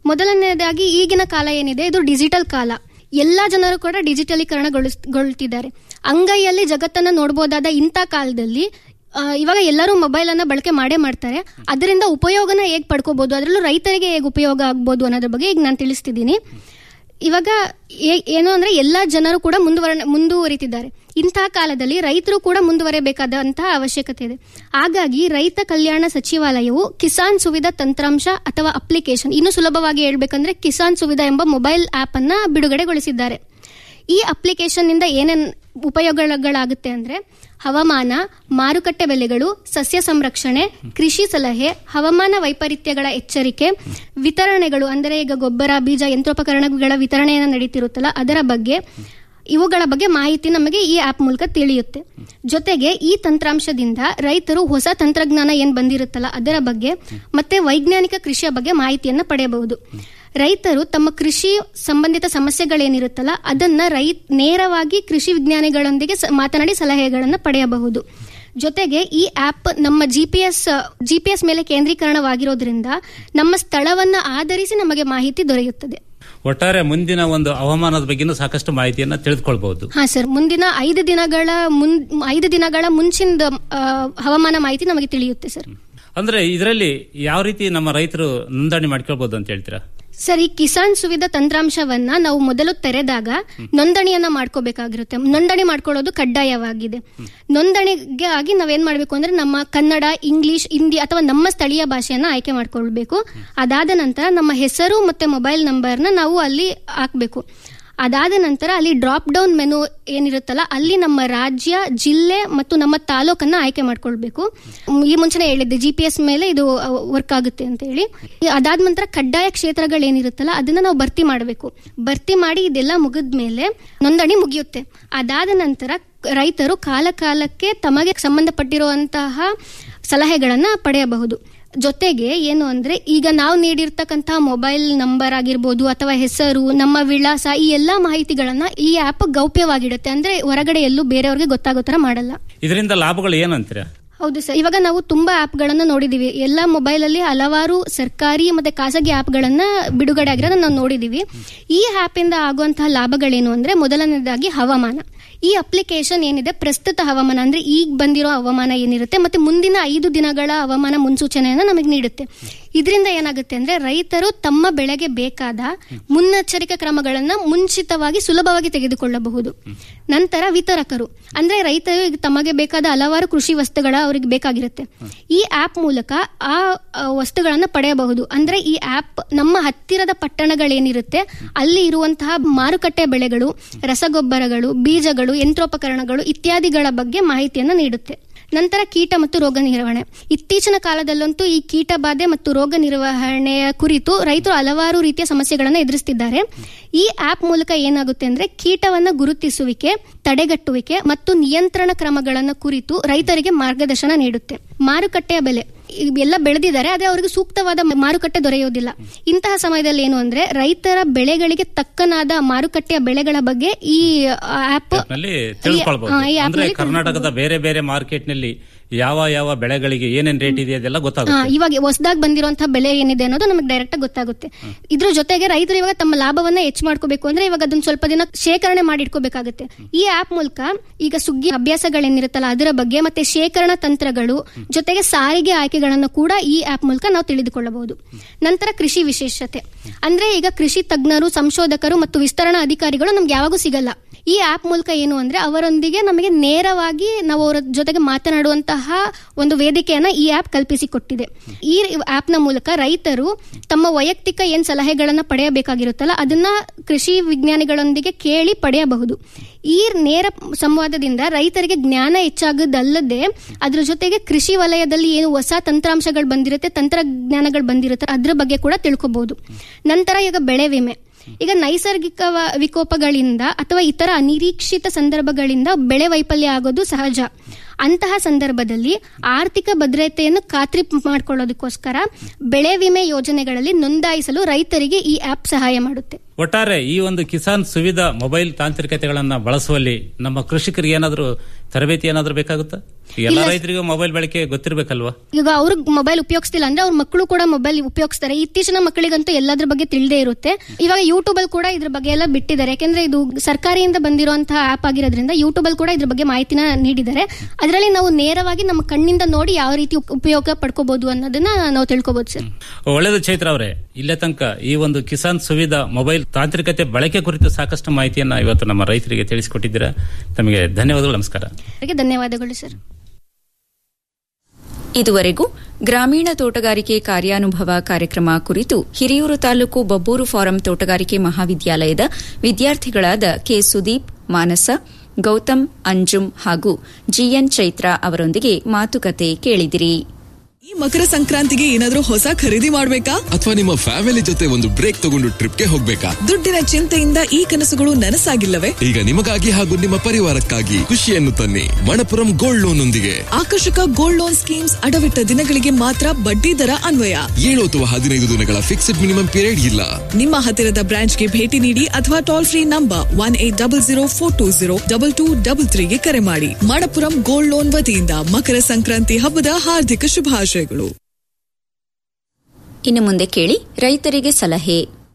ಮೊದಲನೇದಾಗಿ ಈಗಿನ ಕಾಲ ಏನಿದೆ ಇದು ಡಿಜಿಟಲ್ ಕಾಲ ಎಲ್ಲಾ ಜನರು ಕೂಡ ಡಿಜಿಟಲೀಕರಣಗೊಳಿಸ್ತಿದ್ದಾರೆ ಅಂಗೈಯಲ್ಲಿ ಜಗತ್ತನ್ನ ನೋಡಬಹುದಾದ ಇಂಥ ಕಾಲದಲ್ಲಿ ಆ, ಇವಾಗ ಎಲ್ಲರೂ ಮೊಬೈಲ್ ಅನ್ನ ಬಳಕೆ ಮಾಡೇ ಮಾಡ್ತಾರೆ ಅದರಿಂದ ಉಪಯೋಗನ ಹೇಗೆ ಪಡ್ಕೋಬಹುದು ಅದರಲ್ಲೂ ರೈತರಿಗೆ ಹೇಗೆ ಉಪಯೋಗ ಆಗ್ಬೋದು ಅನ್ನೋದ್ರ ಬಗ್ಗೆ ಈಗ ನಾನು ತಿಳಿಸ್ತಿದ್ದೀನಿ ಇವಾಗ ಏ- ಏನು ಅಂದ್ರೆ ಎಲ್ಲಾ ಜನರು ಕೂಡ ಮುಂದುವರ ಮುಂದುವರಿತಿದ್ದಾರೆ ಇಂತಹ ಕಾಲದಲ್ಲಿ ರೈತರು ಕೂಡ ಮುಂದುವರೆಯಬೇಕಾದಂತಹ ಅವಶ್ಯಕತೆ ಇದೆ ಹಾಗಾಗಿ ರೈತ ಕಲ್ಯಾಣ ಸಚಿವಾಲಯವು ಕಿಸಾನ್ ಸುವಿಧಾ ತಂತ್ರಾಂಶ ಅಥವಾ ಅಪ್ಲಿಕೇಶನ್ ಇನ್ನು ಸುಲಭವಾಗಿ ಹೇಳ್ಬೇಕಂದ್ರೆ ಕಿಸಾನ್ ಸುವಿಧಾ ಎಂಬ ಮೊಬೈಲ್ ಆಪ್ ಅನ್ನ ಬಿಡುಗಡೆಗೊಳಿಸಿದ್ದಾರೆ ಈ ಅಪ್ಲಿಕೇಶನ್ ನಿಂದ ಏನೇನ್ ಉಪಯೋಗಗಳಾಗುತ್ತೆ ಅಂದ್ರೆ ಹವಾಮಾನ ಮಾರುಕಟ್ಟೆ ಬೆಲೆಗಳು ಸಸ್ಯ ಸಂರಕ್ಷಣೆ ಕೃಷಿ ಸಲಹೆ ಹವಾಮಾನ ವೈಪರೀತ್ಯಗಳ ಎಚ್ಚರಿಕೆ ವಿತರಣೆಗಳು ಅಂದರೆ ಈಗ ಗೊಬ್ಬರ ಬೀಜ ಯಂತ್ರೋಪಕರಣಗಳ ವಿತರಣೆಯನ್ನು ನಡೀತಿರುತ್ತಲ್ಲ ಅದರ ಬಗ್ಗೆ ಇವುಗಳ ಬಗ್ಗೆ ಮಾಹಿತಿ ನಮಗೆ ಈ ಆಪ್ ಮೂಲಕ ತಿಳಿಯುತ್ತೆ ಜೊತೆಗೆ ಈ ತಂತ್ರಾಂಶದಿಂದ ರೈತರು ಹೊಸ ತಂತ್ರಜ್ಞಾನ ಏನ್ ಬಂದಿರುತ್ತಲ್ಲ ಅದರ ಬಗ್ಗೆ ಮತ್ತೆ ವೈಜ್ಞಾನಿಕ ಕೃಷಿಯ ಬಗ್ಗೆ ಮಾಹಿತಿಯನ್ನ ಪಡೆಯಬಹುದು ರೈತರು ತಮ್ಮ ಕೃಷಿ ಸಂಬಂಧಿತ ಸಮಸ್ಯೆಗಳೇನಿರುತ್ತಲ್ಲ ಅದನ್ನ ರೈ ನೇರವಾಗಿ ಕೃಷಿ ವಿಜ್ಞಾನಿಗಳೊಂದಿಗೆ ಸ- ಮಾತನಾಡಿ ಸಲಹೆಗಳನ್ನು ಪಡೆಯಬಹುದು ಜೊತೆಗೆ ಈ ಆಪ್ ನಮ್ಮ ಜಿಪಿಎಸ್ ಜಿಪಿಎಸ್ ಮೇಲೆ ಕೇಂದ್ರೀಕರಣವಾಗಿರೋದ್ರಿಂದ ನಮ್ಮ ಸ್ಥಳವನ್ನ ಆಧರಿಸಿ ನಮಗೆ ಮಾಹಿತಿ ದೊರೆಯುತ್ತದೆ ಒಟ್ಟಾರೆ ಮುಂದಿನ ಒಂದು ಹವಾಮಾನದ ಬಗ್ಗೆನೂ ಸಾಕಷ್ಟು ಮಾಹಿತಿಯನ್ನ ತಿಳಿದುಕೊಳ್ಬಹುದು ಹಾ ಸರ್ ಮುಂದಿನ ಐದು ದಿನಗಳ ಮುನ್ ಐದು ದಿನಗಳ ಮುಂಚಿನ ಆ, ಹವಾಮಾನ ಮಾಹಿತಿ ನಮಗೆ ತಿಳಿಯುತ್ತೆ ಸರ್ ಅಂದ್ರೆ ಇದರಲ್ಲಿ ಯಾವ ರೀತಿ ನಮ್ಮ ರೈತರು ನೋಂದಣಿ ಮಾಡ್ಕೊಳ್ಬಹುದು ಅಂತ ಹೇಳ್ತೀರಾ ಸರ್ ಈ ಕಿಸಾನ್ ಸುವಿಧಾ ತಂತ್ರಾಂಶವನ್ನ ನಾವು ಮೊದಲು ತೆರೆದಾಗ ನೋಂದಣಿಯನ್ನ ಮಾಡ್ಕೋಬೇಕಾಗಿರುತ್ತೆ ನೋಂದಣಿ ಮಾಡ್ಕೊಳ್ಳೋದು ಕಡ್ಡಾಯವಾಗಿದೆ ನೋಂದಣಿಗೆ ಆಗಿ ನಾವೇನ್ ಮಾಡ್ಬೇಕು ಅಂದ್ರೆ ನಮ್ಮ ಕನ್ನಡ ಇಂಗ್ಲಿಷ್ ಹಿಂದಿ ಅಥವಾ ನಮ್ಮ ಸ್ಥಳೀಯ ಭಾಷೆಯನ್ನ ಆಯ್ಕೆ ಮಾಡ್ಕೊಳ್ಬೇಕು ಅದಾದ ನಂತರ ನಮ್ಮ ಹೆಸರು ಮತ್ತೆ ಮೊಬೈಲ್ ನಂಬರ್ನ ನಾವು ಅಲ್ಲಿ ಹಾಕ್ಬೇಕು ಅದಾದ ನಂತರ ಅಲ್ಲಿ ಡ್ರಾಪ್ ಡೌನ್ ಮೆನು ಏನಿರುತ್ತಲ್ಲ ಅಲ್ಲಿ ನಮ್ಮ ರಾಜ್ಯ ಜಿಲ್ಲೆ ಮತ್ತು ನಮ್ಮ ತಾಲೂಕನ್ನ ಆಯ್ಕೆ ಮಾಡ್ಕೊಳ್ಬೇಕು ಮ್, ಈ ಮುಂಚೆನೆ ಹೇಳಿದ್ದೆ ಜಿ ಪಿ ಎಸ್ ಮೇಲೆ ಇದು ವರ್ಕ್ ಆಗುತ್ತೆ ಅಂತ ಹೇಳಿ ಈ ಅದಾದ ನಂತರ ಕಡ್ಡಾಯ ಕ್ಷೇತ್ರಗಳೇನಿರುತ್ತಲ್ಲ ಅದನ್ನ ನಾವು ಭರ್ತಿ ಮಾಡಬೇಕು ಭರ್ತಿ ಮಾಡಿ ಇದೆಲ್ಲ ಮುಗಿದ್ಮೇಲೆ ನೋಂದಣಿ ಮುಗಿಯುತ್ತೆ ಅದಾದ ನಂತರ ರೈತರು ಕಾಲ ಕಾಲಕ್ಕೆ ತಮಗೆ ಸಂಬಂಧಪಟ್ಟಿರುವಂತಹ ಸಲಹೆಗಳನ್ನ ಪಡೆಯಬಹುದು ಜೊತೆಗೆ ಏನು ಅಂದ್ರೆ ಈಗ ನಾವು ನೀಡಿರ್ತಕ್ಕಂತಹ ಮೊಬೈಲ್ ನಂಬರ್ ಆಗಿರ್ಬೋದು ಅಥವಾ ಹೆಸರು ನಮ್ಮ ವಿಳಾಸ ಈ ಎಲ್ಲಾ ಮಾಹಿತಿಗಳನ್ನ ಈ ಆಪ್ ಗೌಪ್ಯವಾಗಿಡುತ್ತೆ ಅಂದ್ರೆ ಹೊರಗಡೆ ಎಲ್ಲೂ ಬೇರೆಯವ್ರಿಗೆ ಗೊತ್ತಾಗೋ ತರ ಮಾಡಲ್ಲ ಇದರಿಂದ ಲಾಭಗಳು ಏನಂತೀರಾ ಹೌದು ಸರ್ ಇವಾಗ ನಾವು ತುಂಬಾ ಆಪ್ಗಳನ್ನು ನೋಡಿದೀವಿ ಎಲ್ಲ ಮೊಬೈಲ್ ಅಲ್ಲಿ ಹಲವಾರು ಸರ್ಕಾರಿ ಮತ್ತೆ ಖಾಸಗಿ ಆಪ್ಗಳನ್ನ ಬಿಡುಗಡೆ ಆಗಿರೋದನ್ನ ನಾವು ನೋಡಿದೀವಿ ಈ ಆಪ್ ಇಂದ ಆಗುವಂತಹ ಲಾಭಗಳೇನು ಅಂದ್ರೆ ಮೊದಲನೇದಾಗಿ ಹವಾಮಾನ ಈ ಅಪ್ಲಿಕೇಶನ್ ಏನಿದೆ ಪ್ರಸ್ತುತ ಹವಾಮಾನ ಅಂದ್ರೆ ಈಗ ಬಂದಿರೋ ಹವಾಮಾನ ಏನಿರುತ್ತೆ ಮತ್ತೆ ಮುಂದಿನ ಐದು ದಿನಗಳ ಹವಾಮಾನ ಮುನ್ಸೂಚನೆಯನ್ನ ನಮಗೆ ನೀಡುತ್ತೆ ಇದರಿಂದ ಏನಾಗುತ್ತೆ ಅಂದ್ರೆ ರೈತರು ತಮ್ಮ ಬೆಳೆಗೆ ಬೇಕಾದ ಮುನ್ನೆಚ್ಚರಿಕೆ ಕ್ರಮಗಳನ್ನ ಮುಂಚಿತವಾಗಿ ಸುಲಭವಾಗಿ ತೆಗೆದುಕೊಳ್ಳಬಹುದು ನಂತರ ವಿತರಕರು ಅಂದ್ರೆ ರೈತರು ಈಗ ತಮಗೆ ಬೇಕಾದ ಹಲವಾರು ಕೃಷಿ ವಸ್ತುಗಳ ಅವರಿಗೆ ಬೇಕಾಗಿರುತ್ತೆ ಈ ಆಪ್ ಮೂಲಕ ಆ ಆ, ವಸ್ತುಗಳನ್ನ ಪಡೆಯಬಹುದು ಅಂದ್ರೆ ಈ ಆಪ್ ನಮ್ಮ ಹತ್ತಿರದ ಪಟ್ಟಣಗಳೇನಿರುತ್ತೆ ಅಲ್ಲಿ ಇರುವಂತಹ ಮಾರುಕಟ್ಟೆ ಬೆಳೆಗಳು ರಸಗೊಬ್ಬರಗಳು ಬೀಜಗಳು ಯಂತ್ರೋಪಕರಣಗಳು ಇತ್ಯಾದಿಗಳ ಬಗ್ಗೆ ಮಾಹಿತಿಯನ್ನು ನೀಡುತ್ತೆ ನಂತರ ಕೀಟ ಮತ್ತು ರೋಗ ನಿರ್ವಹಣೆ ಇತ್ತೀಚಿನ ಕಾಲದಲ್ಲಂತೂ ಈ ಕೀಟ ಬಾಧೆ ಮತ್ತು ರೋಗ ನಿರ್ವಹಣೆಯ ಕುರಿತು ರೈತರು ಹಲವಾರು ರೀತಿಯ ಸಮಸ್ಯೆಗಳನ್ನು ಎದುರಿಸುತ್ತಿದ್ದಾರೆ ಈ ಆಪ್ ಮೂಲಕ ಏನಾಗುತ್ತೆ ಅಂದ್ರೆ ಕೀಟವನ್ನ ಗುರುತಿಸುವಿಕೆ ತಡೆಗಟ್ಟುವಿಕೆ ಮತ್ತು ನಿಯಂತ್ರಣ ಕ್ರಮಗಳನ್ನು ಕುರಿತು ರೈತರಿಗೆ ಮಾರ್ಗದರ್ಶನ ನೀಡುತ್ತೆ ಮಾರುಕಟ್ಟೆಯ ಬೆಲೆ ಎಲ್ಲ ಬೆಳೆದಿದ್ದಾರೆ ಆದ್ರೆ ಅವರಿಗೆ ಸೂಕ್ತವಾದ ಮಾರುಕಟ್ಟೆ ದೊರೆಯೋದಿಲ್ಲ ಇಂತಹ ಸಮಯದಲ್ಲಿ ಏನು ಅಂದ್ರೆ ರೈತರ ಬೆಳೆಗಳಿಗೆ ತಕ್ಕನಾದ ಮಾರುಕಟ್ಟೆಯ ಬೆಳೆಗಳ ಬಗ್ಗೆ ಈ ಆಪ್ ನಲ್ಲಿ ತಿಳ್ಕೊಳ್ಬಹುದು ಈ app ಅಂದ್ರೆ ನಲ್ಲಿ ಕರ್ನಾಟಕದ ಬೇರೆ ಬೇರೆ ಮಾರ್ಕೆಟ್ ನಲ್ಲಿ ಯಾವ ಯಾವ ಬೆಳೆಗಳಿಗೆ ಏನೇನ್ ರೇಟ್ ಇದೆ ಅದೆಲ್ಲ ಹಾ, ಗೊತ್ತಾಗುತ್ತೆ ಇವಾಗ ಹೊಸದಾಗಿ ಬಂದಿರುವಂತಹ ಬೆಲೆ ಏನಿದೆ ಅನ್ನೋದು ನಮಗೆ ಡೈರೆಕ್ಟ್ ಆಗಿ ಗೊತ್ತಾಗುತ್ತೆ ಇದ್ರ ಜೊತೆಗೆ ರೈತರು ಇವಾಗ ತಮ್ಮ ಲಾಭವನ್ನ ಹೆಚ್ಚು ಮಾಡ್ಕೋಬೇಕು ಅಂದ್ರೆ ಇವಾಗ ಅದನ್ನ ಸ್ವಲ್ಪ ದಿನ ಶೇಖರಣೆ ಮಾಡಿ ಇಟ್ಕೋಬೇಕಾಗುತ್ತೆ ಈ ಆಪ್ ಮೂಲಕ ಈಗ ಸುಗ್ಗಿ ಅಭ್ಯಾಸಗಳೇನಿರುತ್ತಲ್ಲ ಅದರ ಬಗ್ಗೆ ಮತ್ತೆ ಶೇಖರಣಾ ತಂತ್ರಗಳು ಜೊತೆಗೆ ಸಾರಿಗೆ ಆಯ್ಕೆಗಳನ್ನು ಕೂಡ ಈ ಆಪ್ ಮೂಲಕ ನಾವು ತಿಳಿದುಕೊಳ್ಳಬಹುದು ನಂತರ ಕೃಷಿ ವಿಶೇಷತೆ ಅಂದ್ರೆ ಈಗ ಕೃಷಿ ತಜ್ಞರು ಸಂಶೋಧಕರು ಮತ್ತು ವಿಸ್ತರಣಾ ಅಧಿಕಾರಿಗಳು ನಮ್ಗೆ ಯಾವಾಗೂ ಸಿಗಲ್ಲ ಈ ಆಪ್ ಮೂಲಕ ಏನು ಅಂದ್ರೆ ಅವರೊಂದಿಗೆ ನಮಗೆ ನೇರವಾಗಿ ನಾವು ಅವರ ಜೊತೆಗೆ ಮಾತನಾಡುವಂತಹ ಒಂದು ವೇದಿಕೆಯನ್ನ ಈ ಆಪ್ ಕಲ್ಪಿಸಿಕೊಟ್ಟಿದೆ ಈ ಆಪ್ ನ ಮೂಲಕ ರೈತರು ತಮ್ಮ ವೈಯಕ್ತಿಕ ಏನ್ ಸಲಹೆಗಳನ್ನ ಪಡೆಯಬೇಕಾಗಿರುತ್ತಲ್ಲ ಅದನ್ನ ಕೃಷಿ ವಿಜ್ಞಾನಿಗಳೊಂದಿಗೆ ಕೇಳಿ ಪಡೆಯಬಹುದು ಈ ನೇರ ಸಂವಾದದಿಂದ ರೈತರಿಗೆ ಜ್ಞಾನ ಹೆಚ್ಚಾಗದಲ್ಲದೆ ಅದ್ರ ಜೊತೆಗೆ ಕೃಷಿ ವಲಯದಲ್ಲಿ ಏನು ಹೊಸ ತಂತ್ರಾಂಶಗಳು ಬಂದಿರುತ್ತೆ ತಂತ್ರಜ್ಞಾನಗಳು ಬಂದಿರುತ್ತೆ ಅದ್ರ ಬಗ್ಗೆ ಕೂಡ ತಿಳ್ಕೊಬಹುದು ನಂತರ ಈಗ ಬೆಳೆ ವಿಮೆ ಈಗ ನೈಸರ್ಗಿಕ ವ- ವಿಕೋಪಗಳಿಂದ ಅಥವಾ ಇತರ ಅನಿರೀಕ್ಷಿತ ಸಂದರ್ಭಗಳಿಂದ ಬೆಳೆ ವೈಫಲ್ಯ ಆಗೋದು ಸಹಜ ಅಂತಹ ಸಂದರ್ಭದಲ್ಲಿ ಆರ್ಥಿಕ ಭದ್ರತೆಯನ್ನು ಖಾತ್ರಿ ಮಾಡಿಕೊಳ್ಳೋದಕ್ಕೋಸ್ಕರ ಬೆಳೆ ವಿಮೆ ಯೋಜನೆಗಳಲ್ಲಿ ನೋಂದಾಯಿಸಲು ರೈತರಿಗೆ ಈ ಆಪ್ ಸಹಾಯ ಮಾಡುತ್ತೆ ಒಟ್ಟಾರೆ ಈ ಒಂದು ಕಿಸಾನ್ ಸುವಿಧಾ ಮೊಬೈಲ್ ತಾಂತ್ರಿಕತೆಗಳನ್ನ ಬಳಸುವಲ್ಲಿ ನಮ್ಮ ಕೃಷಿಕರಿಗೆ ಏನಾದರೂ ತರಬೇತಿ ಏನಾದರೂ ಬೇಕಾಗುತ್ತಾ ಎಲ್ಲ ಇಲ್ಲ. ರೈತರಿಗೂ ಮೊಬೈಲ್ ಬಳಕೆ ಗೊತ್ತಿರಬೇಕಲ್ವಾ ಈಗ ಅವ್ರು ಮೊಬೈಲ್ ಉಪಯೋಗಿಸ್ತಿಲ್ಲ ಅಂದ್ರೆ ಅವ್ರ ಮಕ್ಕಳು ಕೂಡ ಮೊಬೈಲ್ ಉಪಯೋಗಿಸ್ತಾರೆ ಇತ್ತೀಚಿನ ಮಕ್ಕಳಿಗಂತೂ ಎಲ್ಲದ್ರ ಬಗ್ಗೆ ತಿಳಿದೇ ಇರುತ್ತೆ ಇವಾಗ ಯೂಟ್ಯೂಬ್ ಅಲ್ಲಿ ಕೂಡ ಇದ್ರ ಬಗ್ಗೆ ಎಲ್ಲ ಬಿಟ್ಟಿದ್ದಾರೆ ಯಾಕಂದ್ರೆ ಇದು ಸರ್ಕಾರಿಯಿಂದ ಬಂದಿರುವಂತಹ ಆಪ್ ಆಗಿರೋದ್ರಿಂದ ಯೂಟ್ಯೂಬ್ ಅಲ್ಲಿ ಕೂಡ ಇದ್ರ ಬಗ್ಗೆ ಮಾಹಿತಿನ ನೀಡಿದ್ದಾರೆ ಅದರಲ್ಲಿ ನಾವು ನೇರವಾಗಿ ನಮ್ಮ ಕಣ್ಣಿಂದ ನೋಡಿ ಯಾವ ರೀತಿ ಉಪ್- ಉಪಯೋಗ ಪಡ್ಕೋಬಹುದು ಅನ್ನೋದನ್ನ ನಾವು ತಿಳ್ಕೊಬಹುದು ಸರ್ ಒಳ್ಳೆಯದು ಚೈತ್ರ ಅವರೇ ಇಲ್ಲೇ ತನಕ ಈ ಒಂದು ಕಿಸಾನ್ ಸುವಿಧಾ ಮೊಬೈಲ್ ತಾಂತ್ರಿಕತೆ ಬಳಕೆ ಕುರಿತು ಸಾಕಷ್ಟು ಮಾಹಿತಿಯನ್ನ ಇವತ್ತು ನಮ್ಮ ರೈತರಿಗೆ ತಿಳಿಸಿಕೊಟ್ಟಿದ್ದೀರಾ ತಮಗೆ ಧನ್ಯವಾದಗಳು ನಮಸ್ಕಾರ ಅವರಿಗೆ ಧನ್ಯವಾದಗಳು ಸರ್ ಇದುವರೆಗೂ ಗ್ರಾಮೀಣ ತೋಟಗಾರಿಕೆ ಕಾರ್ಯಾನುಭವ ಕಾರ್ಯಕ್ರಮ ಕುರಿತು ಹಿರಿಯೂರು ತಾಲೂಕು ಬಬ್ಬೂರು ಫಾರಂ ತೋಟಗಾರಿಕೆ ಮಹಾವಿದ್ಯಾಲಯದ ವಿದ್ಯಾರ್ಥಿಗಳಾದ ಕೆ ಸುದೀಪ್ ಮಾನಸ ಗೌತಮ್ ಅಂಜುಮ್ ಹಾಗೂ ಜಿಎನ್ ಚೈತ್ರ ಅವರೊಂದಿಗೆ ಮಾತುಕತೆ ಕೇಳಿದಿರಿ ಈ ಮಕರ ಸಂಕ್ರಾಂತಿಗೆ ಏನಾದ್ರೂ ಹೊಸ ಖರೀದಿ ಮಾಡ್ಬೇಕಾ ಅಥವಾ ನಿಮ್ಮ ಫ್ಯಾಮಿಲಿ ಜೊತೆ ಒಂದು ಬ್ರೇಕ್ ತಗೊಂಡು ಟ್ರಿಪ್ಗೆ ಹೋಗ್ಬೇಕಾ ದುಡ್ಡಿನ ಚಿಂತೆಯಿಂದ ಈ ಕನಸುಗಳು ನನಸಾಗಿಲ್ಲವೇ ಈಗ ನಿಮಗಾಗಿ ಹಾಗೂ ನಿಮ್ಮ ಪರಿವಾರಕ್ಕಾಗಿ ಖುಷಿಯನ್ನು ತನ್ನಿ ಮಣಪುರಂ ಗೋಲ್ಡ್ ಲೋನ್ ಒಂದಿಗೆ ಆಕರ್ಷಕ ಗೋಲ್ಡ್ ಲೋನ್ ಸ್ಕೀಮ್ಸ್ ಅಡವಿಟ್ಟ ದಿನಗಳಿಗೆ ಮಾತ್ರ ಬಡ್ಡಿ ದರ ಅನ್ವಯ ಏಳು ಅಥವಾ ಹದಿನೈದು ದಿನಗಳ ಫಿಕ್ಸ್ಡ್ ಮಿನಿಮಮ್ ಪೀರಿಯಡ್ ಇಲ್ಲ ನಿಮ್ಮ ಹತ್ತಿರದ ಬ್ರಾಂಚ್ಗೆ ಭೇಟಿ ನೀಡಿ ಅಥವಾ toll free number one eight double zero four two zero double two double ತ್ರೀಗೆ ಕರೆ ಮಾಡಿ ಮಣಪುರಂ ಗೋಲ್ಡ್ ಲೋನ್ ವತಿಯಿಂದ ಮಕರ ಸಂಕ್ರಾಂತಿ ಹಬ್ಬದ ಹಾರ್ದಿಕ ಶುಭಾಶಯಗಳು ಇನ್ನು ಮುಂದೆ ಕೇಳಿ ರೈತರಿಗೆ ಸಲಹೆ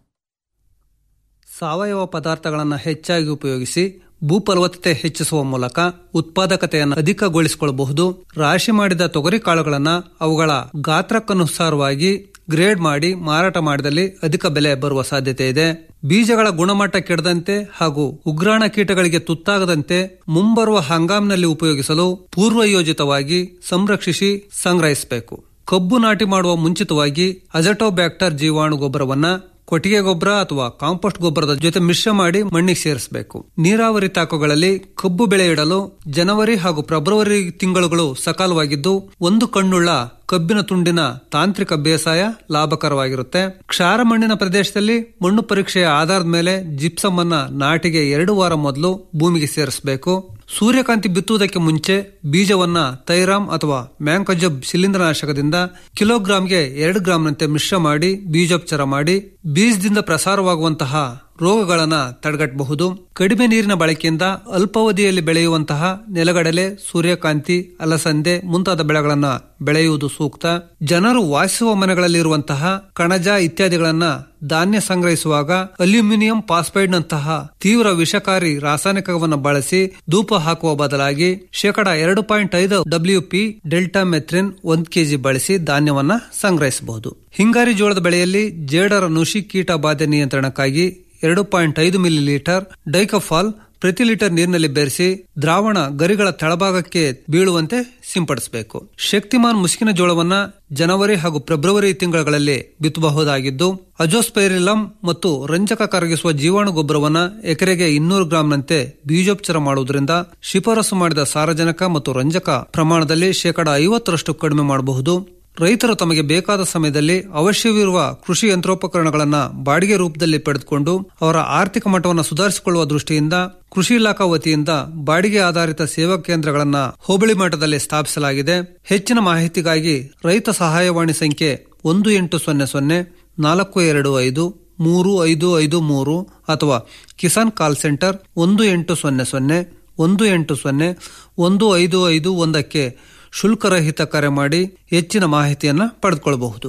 ಸಾವಯವ ಪದಾರ್ಥಗಳನ್ನು ಹೆಚ್ಚಾಗಿ ಉಪಯೋಗಿಸಿ ಭೂಫಲವತ್ತತೆ ಹೆಚ್ಚಿಸುವ ಮೂಲಕ ಉತ್ಪಾದಕತೆಯನ್ನು ಅಧಿಕಗೊಳಿಸಿಕೊಳ್ಳಬಹುದು ರಾಶಿ ಮಾಡಿದ ತೊಗರಿ ಕಾಳುಗಳನ್ನು ಅವುಗಳ ಗಾತ್ರಕ್ಕನುಸಾರವಾಗಿ ಗ್ರೇಡ್ ಮಾಡಿ ಮಾರಾಟ ಮಾಡಿದಲ್ಲಿ ಅಧಿಕ ಬೆಲೆ ಬರುವ ಸಾಧ್ಯತೆ ಇದೆ ಬೀಜಗಳ ಗುಣಮಟ್ಟ ಕೆಡದಂತೆ ಹಾಗೂ ಉಗ್ರಾಣ ಕೀಟಗಳಿಗೆ ತುತ್ತಾಗದಂತೆ ಮುಂಬರುವ ಹಂಗಾಮಿನಲ್ಲಿ ಉಪಯೋಗಿಸಲು ಪೂರ್ವಯೋಜಿತವಾಗಿ ಸಂರಕ್ಷಿಸಿ ಸಂಗ್ರಹಿಸಬೇಕು ಕಬ್ಬು ನಾಟಿ ಮಾಡುವ ಮುಂಚಿತವಾಗಿ ಅಜಟೋಬ್ಯಾಕ್ಟರ್ ಜೀವಾಣು ಗೊಬ್ಬರವನ್ನ ಕೊಟ್ಟಿಗೆ ಗೊಬ್ಬರ ಅಥವಾ ಕಾಂಪೋಸ್ಟ್ ಗೊಬ್ಬರದ ಜೊತೆ ಮಿಶ್ರ ಮಾಡಿ ಮಣ್ಣಿಗೆ ಸೇರಿಸಬೇಕು ನೀರಾವರಿ ತಾಕುಗಳಲ್ಲಿ ಕಬ್ಬು ಬೆಳೆ ಇಡಲು ಜನವರಿ ಹಾಗೂ ಫೆಬ್ರವರಿ ತಿಂಗಳುಗಳು ಸಕಾಲವಾಗಿದ್ದು ಒಂದು ಕಣ್ಣುಳ್ಳ ಕಬ್ಬಿನ ತುಂಡಿನ ತಾಂತ್ರಿಕ ಬೇಸಾಯ ಲಾಭಕರವಾಗಿರುತ್ತೆ ಕ್ಷಾರ ಮಣ್ಣಿನ ಪ್ರದೇಶದಲ್ಲಿ ಮಣ್ಣು ಪರೀಕ್ಷೆಯ ಆಧಾರದ ಮೇಲೆ ಜಿಪ್ಸಮ್ ಅನ್ನ ನಾಟಿಗೆ ಎರಡು ವಾರ ಮೊದಲು ಭೂಮಿಗೆ ಸೇರಿಸಬೇಕು ಸೂರ್ಯಕಾಂತಿ ಬಿತ್ತುವುದಕ್ಕೆ ಮುಂಚೆ ಬೀಜವನ್ನ ತೈರಾಮ್ ಅಥವಾ ಮ್ಯಾಂಕಜಬ್ ಶಿಲೀಂಧ್ರನಾಶಕದಿಂದ ಕಿಲೋಗ್ರಾಂಗೆ ಎರಡು ಗ್ರಾಂನಂತೆ ಮಿಶ್ರ ಮಾಡಿ ಬೀಜೋಪಚಾರ ಮಾಡಿ ಬೀಜದಿಂದ ಪ್ರಸಾರವಾಗುವಂತಹ ರೋಗಗಳನ್ನ ತಡೆಗಟ್ಟಬಹುದು ಕಡಿಮೆ ನೀರಿನ ಬಳಕೆಯಿಂದ ಅಲ್ಪಾವಧಿಯಲ್ಲಿ ಬೆಳೆಯುವಂತಹ ನೆಲಗಡಲೆ ಸೂರ್ಯಕಾಂತಿ ಅಲಸಂದೆ ಮುಂತಾದ ಬೆಳೆಗಳನ್ನ ಬೆಳೆಯುವುದು ಸೂಕ್ತ ಜನರು ವಾಸಿಸುವ ಮನೆಗಳಲ್ಲಿರುವಂತಹ ಕಣಜ ಇತ್ಯಾದಿಗಳನ್ನ ಧಾನ್ಯ ಸಂಗ್ರಹಿಸುವಾಗ ಅಲ್ಯೂಮಿನಿಯಂ ಫಾಸ್ಫೈಡ್ ನಂತಹ ತೀವ್ರ ವಿಷಕಾರಿ ರಾಸಾಯನಿಕವನ್ನು ಬಳಸಿ ಧೂಪ ಹಾಕುವ ಬದಲಾಗಿ ಶೇಕಡ ಎರಡು ಪಾಯಿಂಟ್ ಐದು ಡಬ್ಲ್ಯೂ ಪಿ ಡೆಲ್ಟಾ ಮೆಥ್ರಿನ್ ಒಂದ್ ಕೆಜಿ ಬಳಸಿ ಧಾನ್ಯವನ್ನ ಸಂಗ್ರಹಿಸಬಹುದು ಹಿಂಗಾರಿ ಜೋಳದ ಬೆಳೆಯಲ್ಲಿ ಜೇಡರ ನುಷಿ ಕೀಟ ಬಾಧೆ ನಿಯಂತ್ರಣಕ್ಕಾಗಿ ಎರಡು ಪಾಯಿಂಟ್ ಐದು ಮಿಲಿ ಲೀಟರ್ ಡೈಕಫಾಲ್ ಪ್ರತಿ ಲೀಟರ್ ನೀರಿನಲ್ಲಿ ಬೆರೆಸಿ ದ್ರಾವಣ ಗರಿಗಳ ತೆಳಭಾಗಕ್ಕೆ ಬೀಳುವಂತೆ ಸಿಂಪಡಿಸಬೇಕು ಶಕ್ತಿಮಾನ್ ಮುಸುಕಿನ ಜೋಳವನ್ನ ಜನವರಿ ಹಾಗೂ ಫೆಬ್ರವರಿ ತಿಂಗಳುಗಳಲ್ಲಿ ಬಿತ್ತಬಹುದಾಗಿದ್ದು ಅಜೋಸ್ಪೈರಿಲಂ ಮತ್ತು ರಂಜಕ ಕರಗಿಸುವ ಜೀವಾಣು ಗೊಬ್ಬರವನ್ನ ಎಕರೆಗೆ ಇನ್ನೂರು ಗ್ರಾಂನಂತೆ ಬೀಜೋಪಚಾರ ಮಾಡುವುದರಿಂದ ಶಿಫಾರಸು ಮಾಡಿದ ಸಾರಜನಕ ಮತ್ತು ರಂಜಕ ಪ್ರಮಾಣದಲ್ಲಿ ಶೇಕಡ ಐವತ್ತರಷ್ಟು ಕಡಿಮೆ ಮಾಡಬಹುದು ರೈತರು ತಮಗೆ ಬೇಕಾದ ಸಮಯದಲ್ಲಿ ಅವಶ್ಯವಿರುವ ಕೃಷಿ ಯಂತ್ರೋಪಕರಣಗಳನ್ನ ಬಾಡಿಗೆ ರೂಪದಲ್ಲಿ ಪಡೆದುಕೊಂಡು ಅವರ ಆರ್ಥಿಕ ಮಟ್ಟವನ್ನು ಸುಧಾರಿಸಿಕೊಳ್ಳುವ ದೃಷ್ಟಿಯಿಂದ ಕೃಷಿ ಇಲಾಖಾ ವತಿಯಿಂದ ಬಾಡಿಗೆ ಆಧಾರಿತ ಸೇವಾ ಕೇಂದ್ರಗಳನ್ನ ಹೋಬಳಿ ಮಟ್ಟದಲ್ಲಿ ಸ್ಥಾಪಿಸಲಾಗಿದೆ ಹೆಚ್ಚಿನ ಮಾಹಿತಿಗಾಗಿ ರೈತ ಸಹಾಯವಾಣಿ ಸಂಖ್ಯೆ ಒಂದು ಎಂಟು ಸೊನ್ನೆ ಸೊನ್ನೆ ನಾಲ್ಕು ಎರಡು ಐದು ಮೂರು ಐದು ಐದು ಮೂರು ಅಥವಾ ಕಿಸಾನ್ ಕಾಲ್ ಸೆಂಟರ್ ಒಂದು ಎಂಟು ಸೊನ್ನೆ ಸೊನ್ನೆ ಒಂದು ಎಂಟು ಸೊನ್ನೆ ಒಂದು ಐದು ಐದು ಒಂದಕ್ಕೆ ಶುಲ್ಕರಹಿತ ಕರೆ ಮಾಡಿ ಹೆಚ್ಚಿನ ಮಾಹಿತಿಯನ್ನ ಪಡೆದುಕೊಳ್ಳಬಹುದು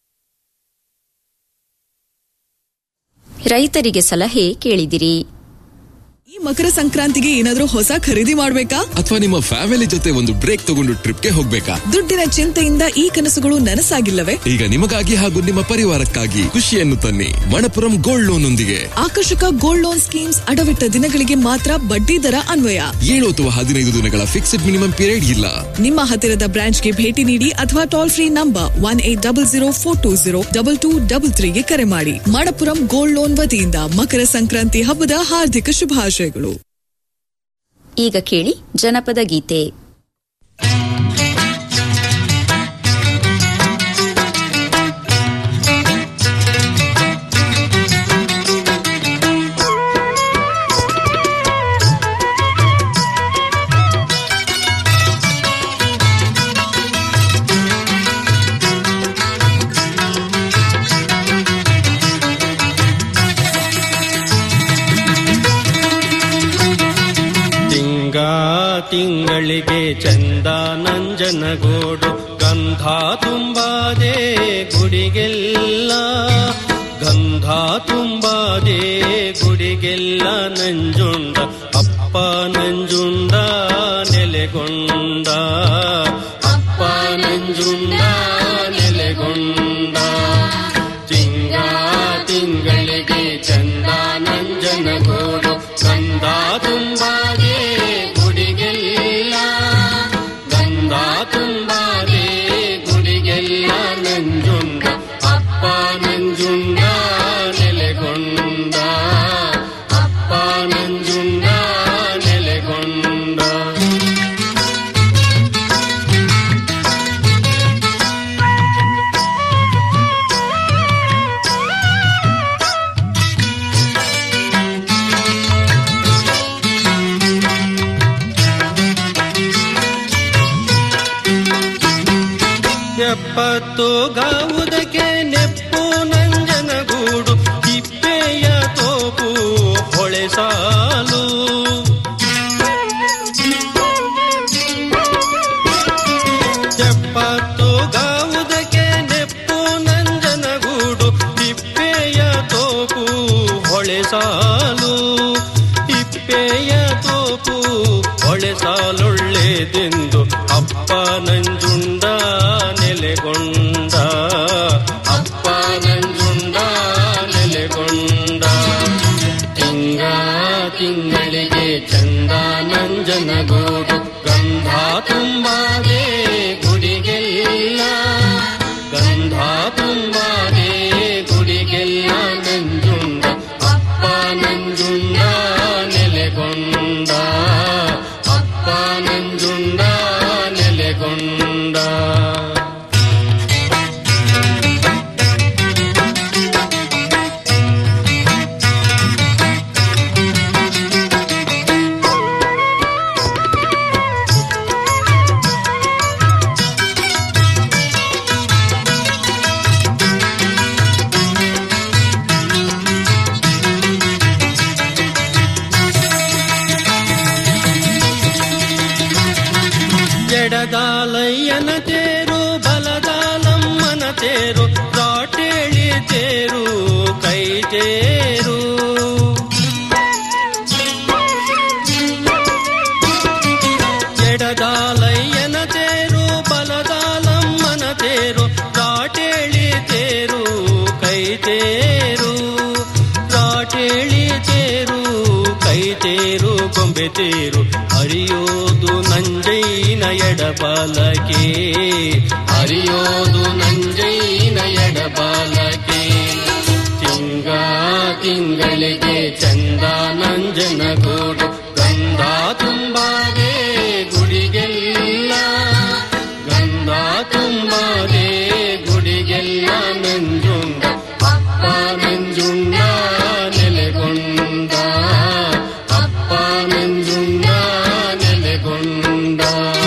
ರೈತರಿಗೆ ಸಲಹೆ ಕೇಳಿದಿರಿ ಈ ಮಕರ ಸಂಕ್ರಾಂತಿಗೆ ಏನಾದ್ರೂ ಹೊಸ ಖರೀದಿ ಮಾಡ್ಬೇಕಾ ಅಥವಾ ನಿಮ್ಮ ಫ್ಯಾಮಿಲಿ ಜೊತೆ ಒಂದು ಬ್ರೇಕ್ ತಗೊಂಡು ಟ್ರಿಪ್ಗೆ ಹೋಗ್ಬೇಕಾ ದುಡ್ಡಿನ ಚಿಂತೆಯಿಂದ ಈ ಕನಸುಗಳು ನನಸಾಗಿಲ್ಲವೇ ಈಗ ನಿಮಗಾಗಿ ಹಾಗೂ ನಿಮ್ಮ ಪರಿವಾರಕ್ಕಾಗಿ ಖುಷಿಯನ್ನು ತನ್ನಿ ಮಣಪುರಂ ಗೋಲ್ಡ್ ಲೋನ್ ಒಂದಿಗೆ ಆಕರ್ಷಕ ಗೋಲ್ಡ್ ಲೋನ್ ಸ್ಕೀಮ್ಸ್ ಅಡವಿಟ್ಟ ದಿನಗಳಿಗೆ ಮಾತ್ರ ಬಡ್ಡಿ ದರ ಅನ್ವಯ ಏಳು ಅಥವಾ ಹದಿನೈದು ದಿನಗಳ ಫಿಕ್ಸ್ಡ್ ಮಿನಿಮಮ್ ಪೀರಿಯಡ್ ಇಲ್ಲ ನಿಮ್ಮ ಹತ್ತಿರದ ಬ್ರಾಂಚ್ಗೆ ಭೇಟಿ ನೀಡಿ ಅಥವಾ toll free number one eight double zero four two zero double two double ತ್ರೀಗೆ ಕರೆ ಮಾಡಿ ಮಣಪುರಂ ಗೋಲ್ಡ್ ಲೋನ್ ವತಿಯಿಂದ ಮಕರ ಸಂಕ್ರಾಂತಿ ಹಬ್ಬದ ಹಾರ್ದಿಕ ಶುಭಾಶಯಗಳು ಈಗ ಕೇಳಿ ಜನಪದ ಗೀತೆ Thank you. ತಿಂಗಳಿಗೆ ಚಂದ ನಂಜನಗೂಡು ಗಂಧ ತುಂಬಾದೆ ಗುಡಿಗೆಲ್ಲ ಗಂಧ ತುಂಬಾದೆ ಗುಡಿಗೆಲ್ಲ ನಂಜುಂಡ ಅಪ್ಪ ನಂಜುಂಡ ನೆಲೆಗೊಂಡ ಅಪ್ಪ ನಂಜುಂಡ ನೆಲೆಗೊಂಡ ತಿಂಗ ತಿಂಗಳಿಗೆ ಚಂದ ನಂಜನಗೂಡು ಗಂಧ ತುಂಬಾದೆ ಗುಡಿಗೆಲ್ಲ ಗಂಧ ತುಂಬಾದೆ ಗುಡಿಗೆಲ್ಲ ನಂಜುಂಡ ಅಪ್ಪ ನಂಜುಂಡ ನೆಲೆಗೊಂಡ ಅಪ್ಪ ನಂಜುಂಡ ನೆಲೆಗೊಂಡ ಎಪ್ಪತ್ತು ಗಾವುದಕ್ಕೆ ನೆಪ್ಪು ನಂಜನಗೂಡು ತಿಪ್ಪೆಯ ತೋಪು ಹೊಳೆ ಸಾಲು ಎಪ್ಪತ್ತು ಗಾವುದಕ್ಕೆ ನೆಪ್ಪು ನಂಜನಗೂಡು ತಿಪ್ಪೆಯ ತೋಪು ಹೊಳೆ ಸಾಲು ತಿಪ್ಪೆಯ ತೋಪು ಹೊಳೆ ಸಾಲೊಳ್ಳೆದೆಂದು ಅಪ್ಪ ನಂಜುಂಡ ನೆಲೆಗೊಂಡ ಅಪ್ಪ ನಂಜುಂಡ ನೆಲೆಗೊಂಡ ತಿಂಗ ತಿಂಗಳಿಗೆ ಚಂದ ನಂಜನಗೂಡು ಗಂಧ ತುಂಬಾದೆ ಗುಡಿಗೆಲ್ಲ ಗಂಧ ತುಂಬಾದೆ ಗುಡಿಗೆಲ್ಲ ನಂಜುಂಡ ಅಪ್ಪ ನಂಜುಂಡ ನೆಲೆಗೊಂಡ ಅಪ್ಪ ನಂಜುಂಡ ನೆಲೆಗೊಂಡ ಎಡದಾಲಯ್ಯನ ತೇರು ಬಲದಾಲಮ್ಮನ ತೇರು ದಾಟೇಳಿ ತೇರು ಕೈ ತೇರು ಎಡದಾಲಯ್ಯನ ತೇರು ಬಲದಾಲಮ್ಮನ ತೇರು ದಾಟೇಳಿ ತೇರು ಕೈ ತೇರು ದಾಟೇಳಿ ತೇರು ಕೈ ತೇರು ಗೊಂಬೆ ತೇರು ಹರಿಯೋದು ನಂಜೈನ ಎಡಬಲಕೆ ಹರಿಯೋದು ನಂಜೈನ ಎಡಬಲಕೆ ತಿಂಗ ತಿಂಗಳಿಗೆ ಚಂದ ನಂಜನಗೂಡು ಗಂಧ ತುಂಬಾದೆ ಗುಡಿಗೆಲ್ಲ ಗಂಧ ತುಂಬಾದೆ ಗುಡಿಗೆಲ್ಲ ನಂಜುಂಡ ಅಪ್ಪ ನಂಜುಂಡ ನೆಲೆಗೊಂಡ ಅಪ್ಪ ನಂಜುಂಡ ನೆಲೆಗೊಂಡ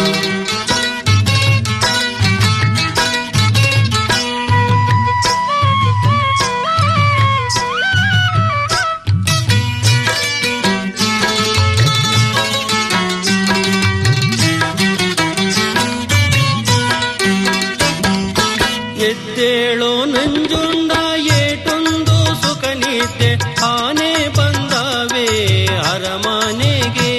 ಎದ್ದೇಳೋ ನಂಜುಂಡ ಏಟೊಂದು ಸುಖ ನಿದ್ದೆ ಆನೆ ಬಂದವೆ ಅರಮನೆಗೆ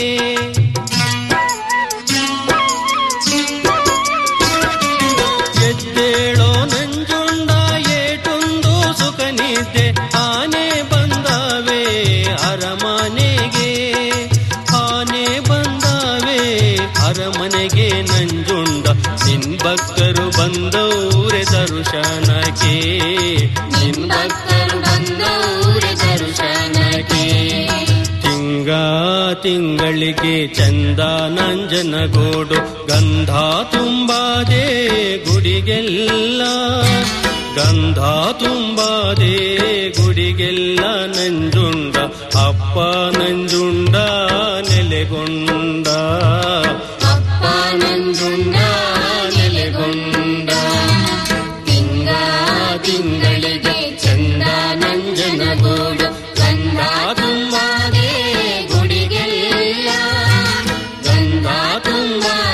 ಎದ್ದೇಳೋ ನಂಜುಂಡ ಏಟೊಂದು ಸುಖ ನಿದ್ದೆ ಆನೆ ಬಂದವೆ ಅರಮನೆಗೆ ಆನೆ ಬಂದವೆ ಅರಮನೆಗೆ ನಂಜುಂಡ ನಿನ್ ಭಕ್ತರು ಬಂದೌರೆ ದರ್ಶನಕ್ಕೆ ನಿನ್ ಭಕ್ತರು ಬಂದೌರೆ ದರ್ಶನಕ್ಕೆ ತಿಂಗ ತಿಂಗಳಿಗೆ ಚಂದ ನಂಜನಗೂಡು ಗಂಧ ತುಂಬಾದೆ ಗುಡಿಗೆಲ್ಲ ಗಂಧ ತುಂಬಾದೆ ಗುಡಿಗೆಲ್ಲ ನಂಜುಂಡ ಅಪ್ಪ ನಂಜುಂಡ ನೆಲೆಗೊಂಡ ಅಪ್ಪ ನಂಜುಂಡ ನೆಲೆಗೊಂಡ ತಿಂಗ ತಿಂಗಳಿಗೆ ಚಂದ ನಂಜನಗೂಡು ಗಂಧ ತುಂಬಾದೆ ಗುಡಿಗೆಲ್ಲ ಗಂಧ ತುಂಬಾದೆ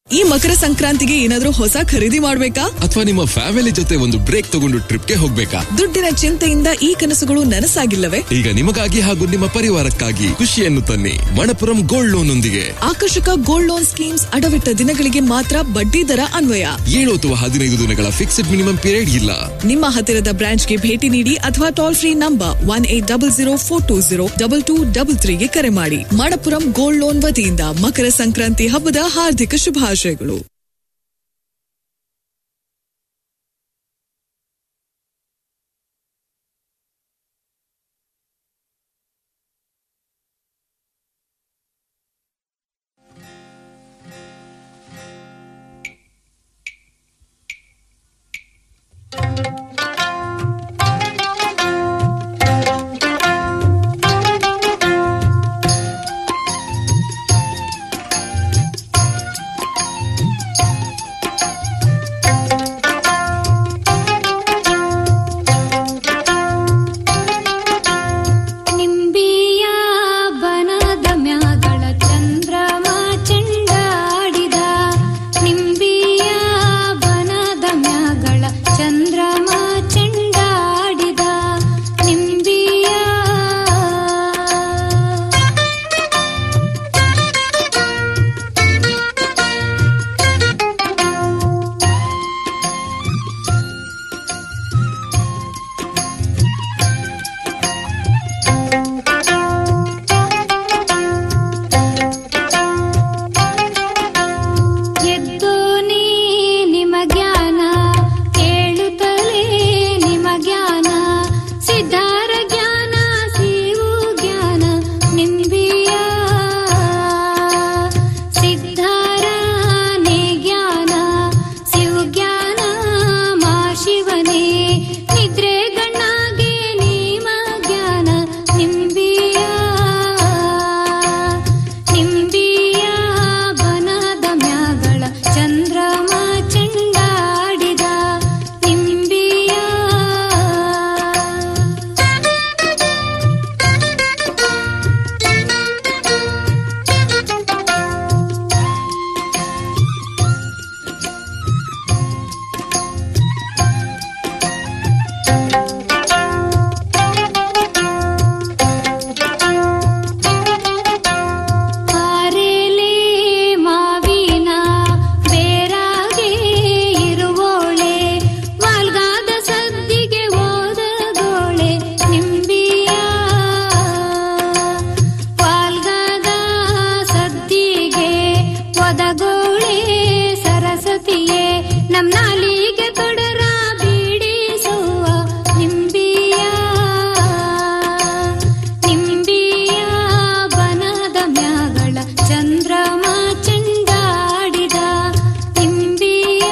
ಈ ಮಕರ ಸಂಕ್ರಾಂತಿಗೆ ಏನಾದ್ರೂ ಹೊಸ ಖರೀದಿ ಮಾಡ್ಬೇಕಾ ಅಥವಾ ನಿಮ್ಮ ಫ್ಯಾಮಿಲಿ ಜೊತೆ ಒಂದು ಬ್ರೇಕ್ ತಗೊಂಡು ಟ್ರಿಪ್ಗೆ ಹೋಗ್ಬೇಕಾ ದುಡ್ಡಿನ ಚಿಂತೆಯಿಂದ ಈ ಕನಸುಗಳು ನನಸಾಗಿಲ್ಲವೇ ಈಗ ನಿಮಗಾಗಿ ಹಾಗೂ ನಿಮ್ಮ ಪರಿವಾರಕ್ಕಾಗಿ ಖುಷಿಯನ್ನು ತನ್ನಿ ಮಣಪುರಂ ಗೋಲ್ಡ್ ಲೋನ್ ಒಂದಿಗೆ ಆಕರ್ಷಕ ಗೋಲ್ಡ್ ಲೋನ್ ಸ್ಕೀಮ್ಸ್ ಅಡವಿಟ್ಟ ದಿನಗಳಿಗೆ ಮಾತ್ರ ಬಡ್ಡಿ ದರ ಅನ್ವಯ ಏಳು ಅಥವಾ ಹದಿನೈದು ದಿನಗಳ ಫಿಕ್ಸ್ಡ್ ಮಿನಿಮಮ್ ಪೀರಿಯಡ್ ಇಲ್ಲ ನಿಮ್ಮ ಹತ್ತಿರದ ಬ್ರಾಂಚ್ಗೆ ಭೇಟಿ ನೀಡಿ ಅಥವಾ toll free number one eight double zero four two zero double two double ತ್ರೀಗೆ ಕರೆ ಮಾಡಿ ಮಣಪುರಂ ಗೋಲ್ಡ್ ಲೋನ್ ವತಿಯಿಂದ ಮಕರ ಸಂಕ್ರಾಂತಿ ಹಬ್ಬದ ಹಾರ್ದಿಕ ಶುಭಾಶಯಗಳು ನಿಂಬಿಯ ಬನದ ಮ್ಯಾಗಳ ಚಂದ್ರಮ ಚೆಂಡಾಡಿದ ನಿಂಬಿಯ ಬನದ ಮ್ಯಾಗಳ ಚಂದ್ರಮ ಚೆಂಡಾಡಿದ ನಿಂಬಿಯ ಎದ್ದು ನೀ ನಿಮ ಜ್ಞಾನ ಕೇಳುತ್ತಲೇ ನಿಮ ಜ್ಞಾನ ಸಿದ್ಧಾರ ಜ್ಞಾನ ಸಿವು ಜ್ಞಾನ ನಿಂಬಿಯ ಸಿದ್ಧಾರನೇ ಜ್ಞಾನ ಶಿವ ಜ್ಞಾನ ಮಾ ಶಿವನೇ ನಿದ್ರೆ ಗಣ್ಣಾಗೆ ನೀಮ ಜ್ಞಾನ ನಿಂಬಿಯ ನಿಂಬಿಯ ಬನದ ಮ್ಯಾಗಳ ಚಂದ್ರಮ ಚೆಂಡಾಡಿದ ನಿಂಬಿಯ ಆರೇಲೆ ಮಾವಿನ ಬೇರಾಗೆ ಇರುವೋಳೆ ವಾಲ್ಗಾದ ಸದ್ದಿಗೆ ಓದಗೋಳೆ ನಿಂಬಿಯ ವಾಲ್ಗಾದ ಸದ್ದಿಗೆ ಒದಗೋಳೆ ಸರಸ್ವತಿಯೇ ನಮ್ ನಾಲಿಗೆ ತೊಡರ ಬೀಡಿಸುವ ನಿಂಬಿಯ ನಿಂಬಿಯ ಬನದ ಮ್ಯಾಗಳ ಚಂದ್ರಮ ಚೆಂಡಾಡಿದ ನಿಂಬಿಯ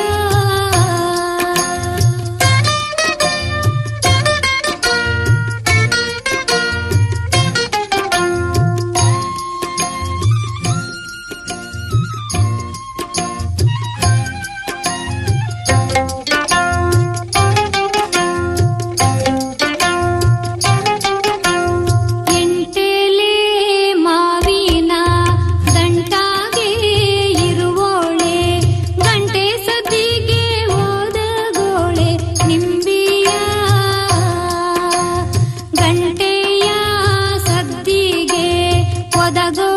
ಎಂಟೆಲೆ ಮಾವಿನ ದಂಟಾಗೆ ಇರುವೋಳೆ ಗಂಟೆ ಸದ್ದಿಗೆ ಓದಗೋಳೆ ನಿಂಬಿಯ ಗಂಟೆಯ ಸದ್ದಿಗೆ ಒದಗೋ